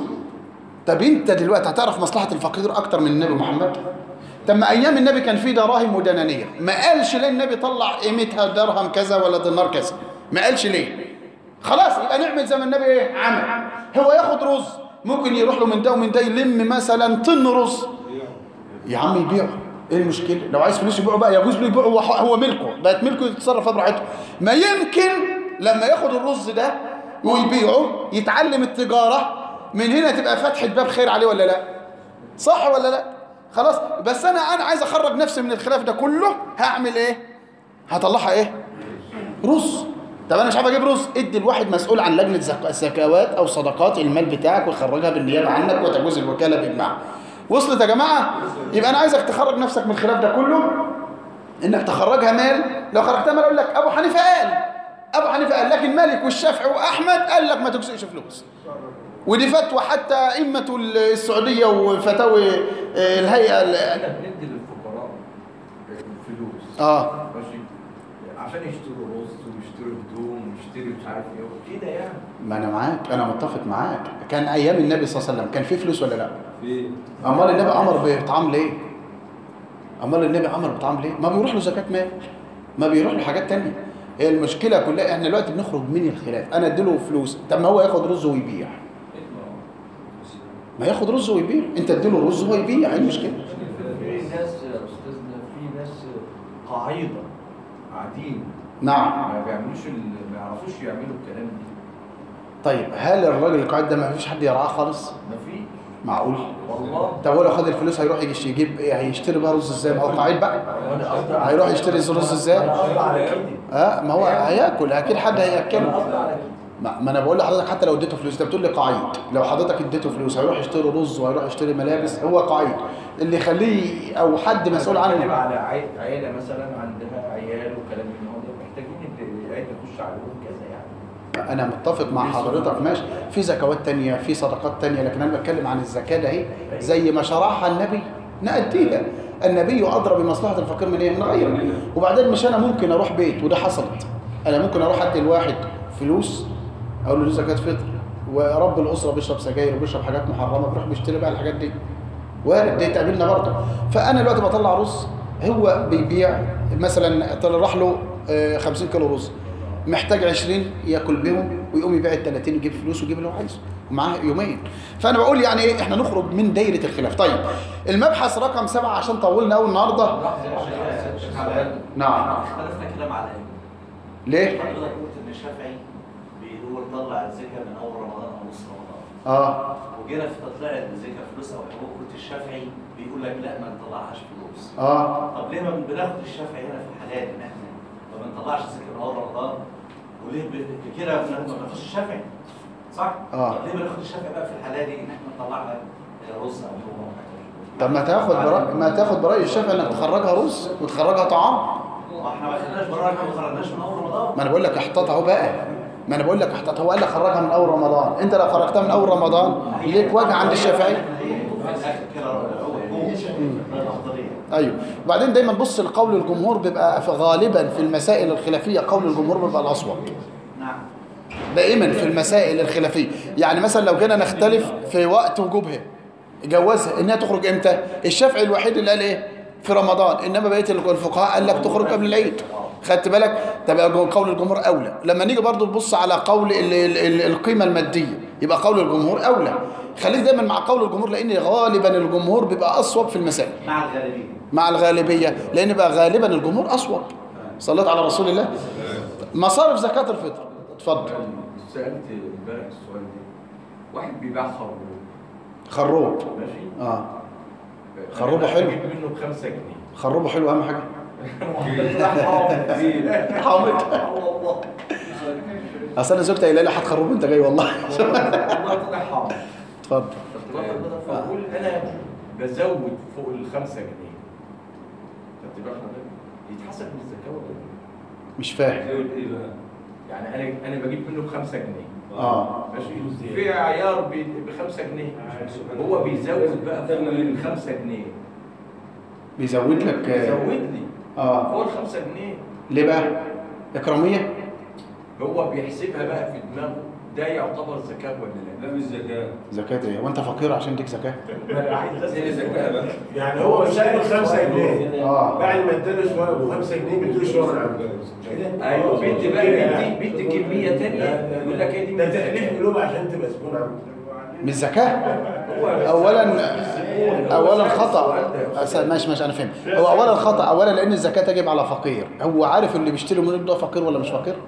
طب انت دلوقتي هتعرف مصلحه الفقير اكتر من النبي محمد طب ما ايام النبي كان في دراهم ودنانير ما قالش ليه النبي طلع قيمتها درهم كذا ولا دينار كذا ما قالش ليه خلاص يبقى نعمل زي ما النبي ايه عمل هو ياخد رز ممكن يروح له من ده ومن ده يلم مثلا طن رز يا عم يبيعه ايه المشكله لو عايز فلوس يبيعه بقى يجوز له يبيعه هو هو ملكه بقت ملكه يتصرف فيها براحته ما يمكن لما ياخد الرز ده ويبيعه يتعلم التجاره من هنا تبقى فتحه باب خير عليه ولا لا صح ولا لا خلاص بس انا انا عايز اخرج نفسي من الخلاف ده كله هعمل ايه هطلعها ايه رز طب انا مش عارف اجيب رز ادي الواحد مسؤول عن لجنه زك- زكوات او صدقات المال بتاعك ويخرجها بالنيابه عنك وتجوز الوكاله باجماع وصلت يا جماعه يبقى انا عايزك تخرج نفسك من الخلاف ده كله انك تخرجها مال لو خرجتها مال اقول لك ابو حنيفه قال ابو حنيفه قال لكن مالك والشافعي واحمد قال لك ما تجزئش فلوس ودي فتوى حتى ائمه السعوديه وفتاوي آه، الهيئه ال- احنا بندي للفقراء فلوس اه ماشي عشان يشتروا رز ويشتروا هدوم ويشتروا مش عارف ايه كده يعني ما انا معاك انا متفق معاك كان ايام النبي صلى الله عليه وسلم كان في فلوس ولا لا في امال النبي امر بطعام ليه امال النبي امر بطعام ليه ما بيروح له زكاه مال ما بيروح له حاجات تانية هي المشكله كلها احنا دلوقتي بنخرج من الخلاف انا اديله فلوس طب ما هو ياخد رز ويبيع ما ياخد رز ويبيع انت اديله رز ويبيع ايه المشكله في ناس يا استاذنا في ناس قاعده قاعدين نعم ما بيعملوش ال- ما يعرفوش يعملوا الكلام ده طيب هل الراجل القاعد ده ما فيش حد يرعاه خالص ما في معقول والله طب هو لو خد الفلوس هيروح يجي يجيب ايه هيشتري بقى رز ازاي ما هو قاعد بقى انا قصدي على- هيروح يشتري رز ازاي انا قصدي على كده اه ما هو هياكل اكيد حد انا هياكله قصدي على كده ما ما انا بقول لحضرتك حتى لو اديته فلوس انت بتقول لي قاعد لو حضرتك اديته فلوس هيروح يشتري رز وهيروح يشتري ملابس هو قاعد اللي يخليه او حد مسؤول بتكلم عنه على عي- عيله مثلا عندها عيال وكلام من هذا محتاجين ال- العيله تخش عليهم كذا يعني انا متفق مع حضرتك ماشي في زكوات تانية في صدقات تانية لكن انا بتكلم عن الزكاه ده اهي زي ما شرعها النبي نأديها النبي ادرى بمصلحه الفقير من ايه من غيره وبعدين مش انا ممكن اروح بيت وده حصلت انا ممكن اروح ادي لواحد فلوس اقول له دي زكاه فطر ورب الاسره بيشرب سجاير وبيشرب حاجات محرمه بيروح بيشتري بقى الحاجات دي وارد دي تقابلنا برضه فانا دلوقتي بطلع رز هو بيبيع مثلا طلع راح له آه، 50 كيلو رز محتاج 20 ياكل بيهم ويقوم يبيع ال 30 يجيب فلوس ويجيب اللي هو عايزه ومعاه يومين فانا بقول يعني ايه احنا نخرج من دايره الخلاف طيب المبحث رقم سبعة عشان طولنا قوي النهارده نعم اختلفنا كده مع الأئمة ليه حضرتك قلت إن الشافعي بيقول طلع الزكاة من أول رمضان أو نص رمضان اه جينا في تطلع الذكر فلوس او حقوق قلت الشافعي بيقول لك لا ما نطلعهاش فلوس اه طب ليه ما بناخد الشافعي هنا في الحلال ان احنا ما بنطلعش ذكر نهار رمضان وليه ب- كده ما بناخدش الشافعي صح؟ آه. طب ليه بناخد الشافعي بقى في الحلال دي ان احنا نطلع لك رز او حقوق طب ما تاخد برأي ما تاخد برأي الشافعي انك تخرجها رز وتخرجها طعام ما احنا ما خدناش براءة ما خرجناش من اول رمضان ما انا بقول لك احتاط اهو بقى ما انا بقول لك احتاط هو قال لك خرجها من اول رمضان انت لو خرجتها من اول رمضان ليك وجه عند الشافعي في الاخر كده هو هو ده الافضليه ايوه وبعدين دايما بص لقول الجمهور بيبقى في غالبا في المسائل الخلافيه قول الجمهور بيبقى الاصوب نعم دائما في المسائل الخلافيه يعني مثلا لو جينا نختلف في وقت وجوبها جوازها انها تخرج امتى الشافعي الوحيد اللي قال ايه في رمضان انما بقيه الفقهاء قال لك تخرج قبل العيد خدت بالك تبقى قول الجمهور اولى لما نيجي برضو نبص على قول ال ال ال القيمه الماديه يبقى قول الجمهور اولى خليك دايما مع قول الجمهور لان غالبا الجمهور بيبقى اصوب في المسائل مع الغالبين مع الغالبيه لان بقى غالبا الجمهور اصوب صليت على رسول الله مصارف زكاه الفطر اتفضل سالت امبارح السؤال ده واحد بيبيع خروب خروب ماشي اه خروبه أنا حلو. بجيب منه بخمسة جنيه خروبه حلو اهم حاجه حامض حامض. والله اصل انا زوجتي قايله لي هات خروب انت جاي والله والله طلع حامض اتفضل فبقول انا بزود فوق الخمسة جنيه خدت بالك حضرتك؟ يتحسب من الزكاه ولا لا؟ مش فاهم يعني انا انا بجيب منه بخمسة جنيه اه ماشي في عيار ب- بخمسة جنيه هو بيزود بقى فوق الخمسة جنيه بيزود لك بيزود لي اه فوق الخمسة جنيه ليه بقى اكراميه هو بيحسبها بقى في دماغه ده يعتبر زكاة ولا لا؟ لا مش زكاة زكاه ايه وانت فقير عشان تديك زكاه هي زكاة بقى يعني هو سائل 5 جنيه اه بعد ما اداله شويه ب 5 جنيه بيديله شويه من عنده مش كده؟ ايوه بنت بقى بنتي بنت كمية لا، تانية لا، يقول لك ايه دي ده من تأليف الزكاة. قلوب عشان تبقى زبون عنده مش زكاه هو اولا هو اولا سأل خطا السؤال ده. أس- ماشي ماشي انا فهمت هو اولا خطا اولا لان الزكاه تجب على فقير هو عارف اللي بيشتري منه ده فقير ولا مش فقير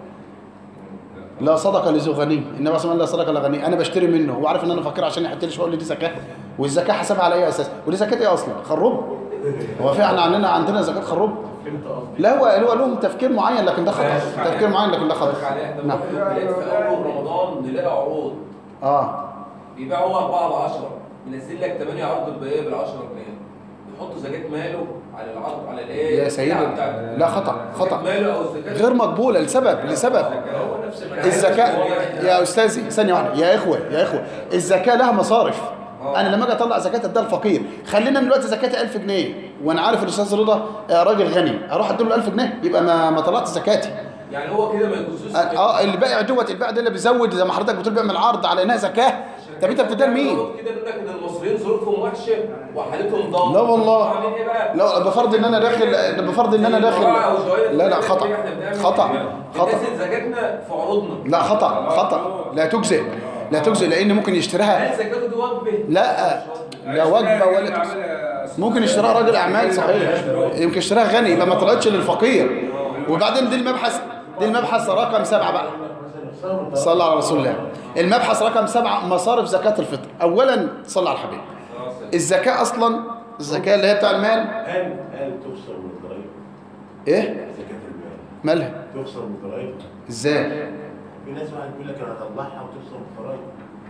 لا صدقه لذو غني انما صلى الله لا صدقه لغني انا بشتري منه هو عارف ان انا فقير عشان يحط لي شويه يقول لي دي زكاه والزكاه حسبها على اي اساس ودي زكاه ايه اصلا خروب هو في احنا عندنا عندنا زكاه خروب فهمت قصدي لا هو هو لهم تفكير معين لكن ده خطا تفكير معين لكن ده خطا نعم نلاقي في أول رمضان نلاقي عروض اه بيبيع هو 4 ب 10 منزل لك 8 عرض البيع بال 10 جنيه يحط زكاة ماله على العرض على الايه؟ يا سيدي السلعة بتاعته. لا خطا زكاة خطا ماله او الزكاة غير مقبوله لسبب لسبب هو نفس الكلام. الزكاة يا أستاذي ثانية واحدة يا إخوة يا إخوة الزكاة لها مصارف أنا لما أجي أطلع زكاة أديها الفقير خلينا من دلوقتي زكاتي 1000 جنيه وأنا عارف الأستاذ رضا آه، راجل غني أروح أديله 1000 جنيه يبقى ما ما طلعت زكاتي يعني هو كده ما يجوزوش اه اللي بايع دوت البيع ده اللي بيزود زي ما حضرتك بتقول بيعمل عرض على انها زكاه طب انت بتديها لمين؟ كده يقول لك ان المصريين ظروفهم وحشه وحالتهم ضغط لا والله. عاملين ايه بقى؟ لا بفرض ان انا داخل بفرض ان انا داخل لا لا خطا خطا خطا بننزل زكاتنا في عروضنا لا خطا خطا لا تجزئ لا تجزئ لان ممكن يشتريها هل زكاته دي وجبه؟ لا لا وجبه ولا تجزئ ممكن يشتراها راجل اعمال صحيح يمكن يشتراها غني يبقى ما طلعتش للفقير وبعدين دي المبحث دي المبحث رقم سبعة بقى صلى على رسول الله المبحث رقم سبعة مصارف زكاة الفطر أولا صلى على الحبيب الزكاة أصلا الزكاة اللي هي بتاع المال هل هل تخسر من الضرائب؟ إيه زكاة المال مالها تخسر من الضرائب؟ إزاي في ناس واحد يقول لك انا هطلعها وتخسر من الضرائب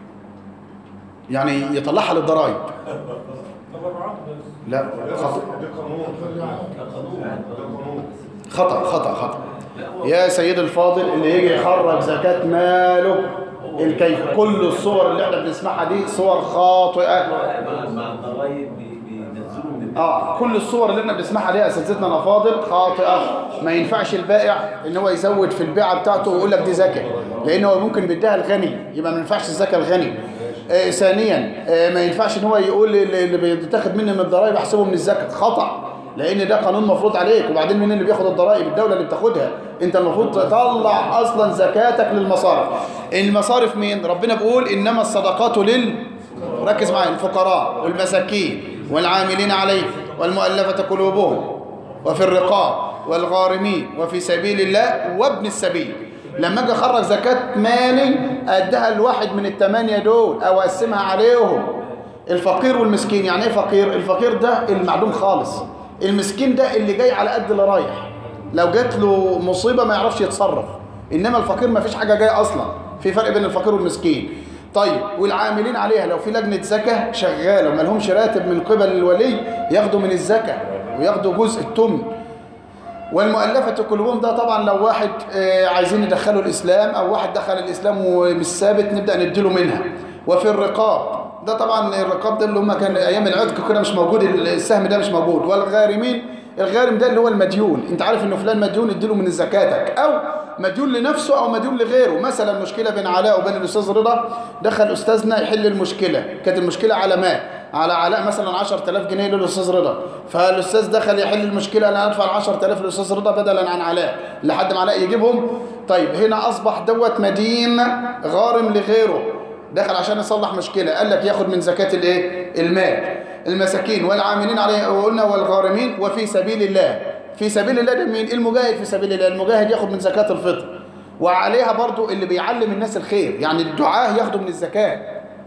يعني يطلعها للضرائب لا خطأ ده قانون ده قانون خطأ خطأ خطأ يا سيد الفاضل اللي يجي يخرج زكاة ماله الكيف كل الصور اللي احنا بنسمعها دي صور خاطئة مع الضرايب بي- بينزلوا من اه كل الصور اللي احنا بنسمعها دي يا اساتذتنا الافاضل خاطئه ما ينفعش البائع ان هو يزود في البيعه بتاعته ويقول لك دي زكاه لان هو ممكن بيديها الغني يبقى ما ينفعش الزكاه الغني آه ثانيا آه ما ينفعش ان هو يقول اللي اللي بيتاخد مني من الضرائب احسبه من الزكاه خطا لان ده قانون مفروض عليك وبعدين مين اللي بياخد الضرائب الدوله اللي بتاخدها انت المفروض تطلع اصلا زكاتك للمصارف المصارف مين ربنا بيقول انما الصدقات لل ركز معايا الفقراء والمساكين والعاملين عليه والمؤلفة قلوبهم وفي الرقاب والغارمين وفي سبيل الله وابن السبيل لما اجي اخرج زكاه مالي اديها لواحد من الثمانيه دول او اقسمها عليهم الفقير والمسكين يعني ايه فقير الفقير ده المعدوم خالص المسكين ده اللي جاي على قد اللي رايح لو جات له مصيبه ما يعرفش يتصرف انما الفقير ما فيش حاجه جايه اصلا في فرق بين الفقير والمسكين طيب والعاملين عليها لو في لجنه زكاه شغاله وما لهمش راتب من قبل الولي ياخدوا من الزكاه وياخدوا جزء التمن والمؤلفة قلوبهم ده طبعا لو واحد آه، عايزين يدخلوا الإسلام أو واحد دخل الإسلام ومش ثابت نبدأ نديله منها وفي الرقاب ده طبعا الرقاب ده اللي هم كان أيام العتق كده مش موجود السهم ده مش موجود والغارمين الغارم ده اللي هو المديون انت عارف انه فلان مديون اديله من زكاتك او مديون لنفسه او مديون لغيره مثلا مشكله بين علاء وبين الاستاذ رضا دخل استاذنا يحل المشكله كانت المشكله على ما على علاء مثلا 10000 جنيه للاستاذ رضا فالاستاذ دخل يحل المشكله انا ادفع 10000 للاستاذ رضا بدلا عن علاء لحد ما علاء يجيبهم طيب هنا اصبح دوت مدين غارم لغيره دخل عشان يصلح مشكله قال لك ياخد من زكاه الايه المال المساكين والعاملين عليه وقلنا والغارمين وفي سبيل الله في سبيل الله ده مين المجاهد في سبيل الله المجاهد ياخد من زكاه الفطر وعليها برضو اللي بيعلم الناس الخير يعني الدعاه ياخدوا من الزكاه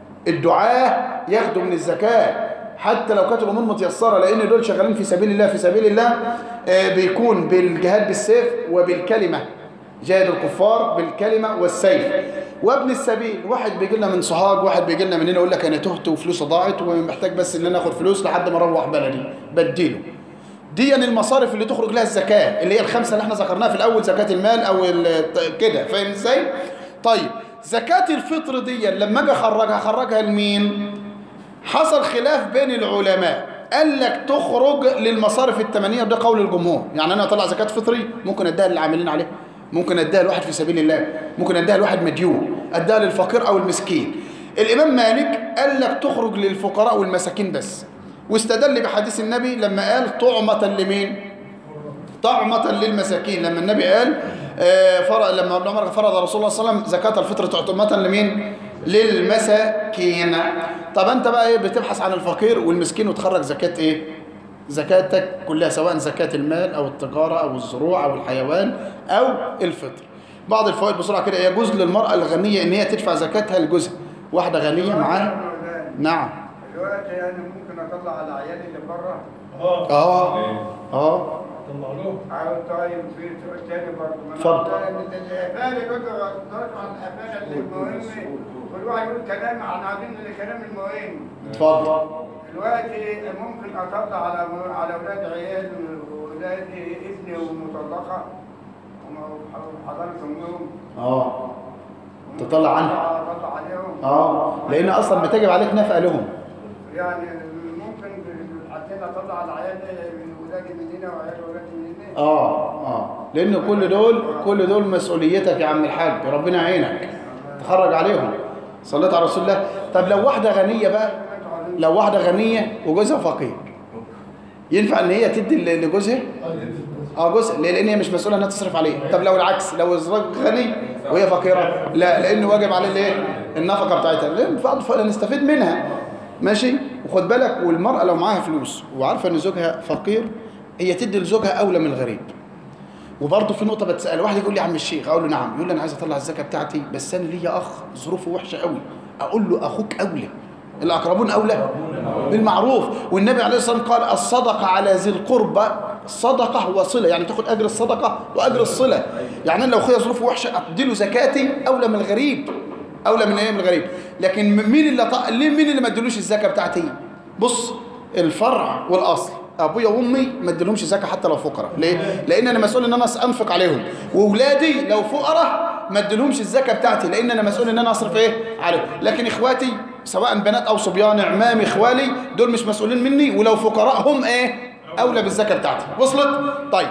الدعاه ياخدوا من الزكاه حتى لو كانت الامور متيسره لان دول شغالين في سبيل الله في سبيل الله آه، بيكون بالجهاد بالسيف وبالكلمه جاهد الكفار بالكلمه والسيف وابن السبيل واحد بيجي لنا من سوهاج واحد بيجي لنا من هنا يقول لك انا تهت وفلوسي ضاعت ومحتاج بس ان انا اخد فلوس لحد ما اروح بلدي بديله دي المصارف اللي تخرج لها الزكاه اللي هي الخمسه اللي احنا ذكرناها في الاول زكاه المال او ال- كده فاهم ازاي طيب زكاه الفطر دي لما اجي اخرجها اخرجها لمين حصل خلاف بين العلماء قال لك تخرج للمصارف الثمانيه وده قول الجمهور يعني انا اطلع زكاه فطري ممكن اديها للعاملين عليها ممكن اديها لواحد في سبيل الله ممكن اديها لواحد مديون اديها للفقير او المسكين الامام مالك قال لك تخرج للفقراء والمساكين بس واستدل بحديث النبي لما قال طعمة لمين طعمة للمساكين لما النبي قال آه، فرض لما ابن عمر فرض رسول الله صلى الله عليه وسلم زكاة الفطر طعمة لمين للمساكين طب انت بقى ايه بتبحث عن الفقير والمسكين وتخرج زكاة ايه زكاتك كلها سواء زكاة المال او التجارة او الزروع او الحيوان او الفطر بعض الفوائد بسرعة كده يجوز للمرأة الغنية ان هي تدفع زكاتها لجوزها واحدة غنية معاها نعم دلوقتي يعني ممكن اطلع على عيالي اللي بره اه اه عاوز طيب في سؤال تاني برضه ما أنا اتفضل. عاوز- الافاده برضه نرفع الافاده اللي المهم كل واحد يقول كلام احنا عايزين الكلام المهم اتفضل دلوقتي ممكن اطلع على على اولاد عيال واولاد ابني ومطلقه وحضرت امهم اه تطلع عنها اطلع عليهم اه لان اصلا بتجب عليك نفقه لهم يعني ممكن حتى اطلع على عيال من ولادي من هنا وعيال ولادي من هنا اه اه لان كل دول كل دول مسؤوليتك يا عم الحاج ربنا يعينك تخرج عليهم صليت على رسول الله طب لو واحده غنيه بقى لو واحده غنيه وجوزها فقير ينفع ان هي تدي ل- لجوزها اه جزء ليه؟ لان هي مش مسؤوله انها تصرف عليه طب لو العكس لو الزوج غني وهي فقيره لا لانه واجب عليه الايه النفقه بتاعتها لان بعض نستفيد منها ماشي وخد بالك والمراه لو معاها فلوس وعارفه ان زوجها فقير هي تدي لزوجها اولى من الغريب وبرضه في نقطه بتسال واحد يقول لي يا عم الشيخ اقول له نعم يقول لي انا عايز اطلع الزكاه بتاعتي بس انا ليا اخ ظروفه وحشه قوي اقول له اخوك اولى الاقربون اولى بالمعروف والنبي عليه الصلاه والسلام قال الصدقه على ذي القربى صدقه وصله يعني تاخد اجر الصدقه واجر الصله يعني انا لو اخويا ظروفه وحشه ادي له زكاتي اولى من الغريب اولى من ايه من الغريب لكن مين اللي ط... ليه مين اللي ما ادلوش الزكاه بتاعتي بص الفرع والاصل ابويا وامي ما ادلهمش زكاه حتى لو فقراء ليه لان انا مسؤول ان انا انفق عليهم واولادي لو فقراء ما ادلهمش الزكاه بتاعتي لان انا مسؤول ان انا اصرف ايه عليهم لكن اخواتي سواء بنات او صبيان عمامي اخوالي دول مش مسؤولين مني ولو فقراء هم ايه اولى بالزكاه بتاعتي وصلت طيب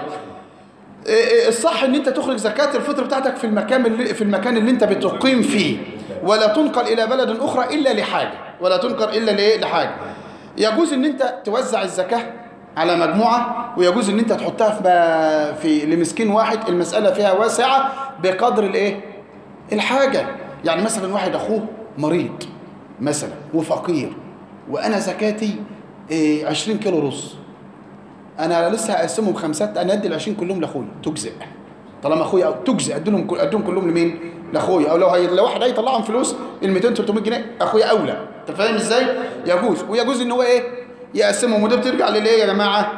إيه الصح ان انت تخرج زكاة الفطر بتاعتك في المكان اللي في المكان اللي انت بتقيم فيه ولا تنقل الى بلد اخرى الا لحاجه ولا تنقل الا لايه لحاجه يجوز ان انت توزع الزكاه على مجموعه ويجوز ان انت تحطها في في لمسكين واحد المساله فيها واسعه بقدر الايه الحاجه يعني مثلا واحد اخوه مريض مثلا وفقير وانا زكاتي إيه 20 كيلو رز انا لسه هقسمهم خمسات انا ادي ال 20 كلهم لاخويا تجزئ طالما اخويا أو تجزي ادهم كل ادهم كلهم لمين لاخويا او لو هي لو واحد هيطلعهم فلوس ال 200 300 جنيه اخويا اولى انت فاهم ازاي يجوز ويجوز ان هو ايه يقسمهم وده بترجع للايه يا جماعه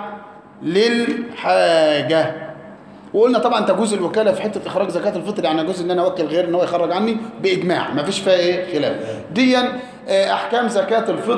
للحاجه وقلنا طبعا تجوز الوكاله في حته اخراج زكاه الفطر يعني يجوز ان انا اوكل غير ان هو يخرج عني باجماع ما فيش فيها ايه خلاف ديا آه، احكام زكاه الفطر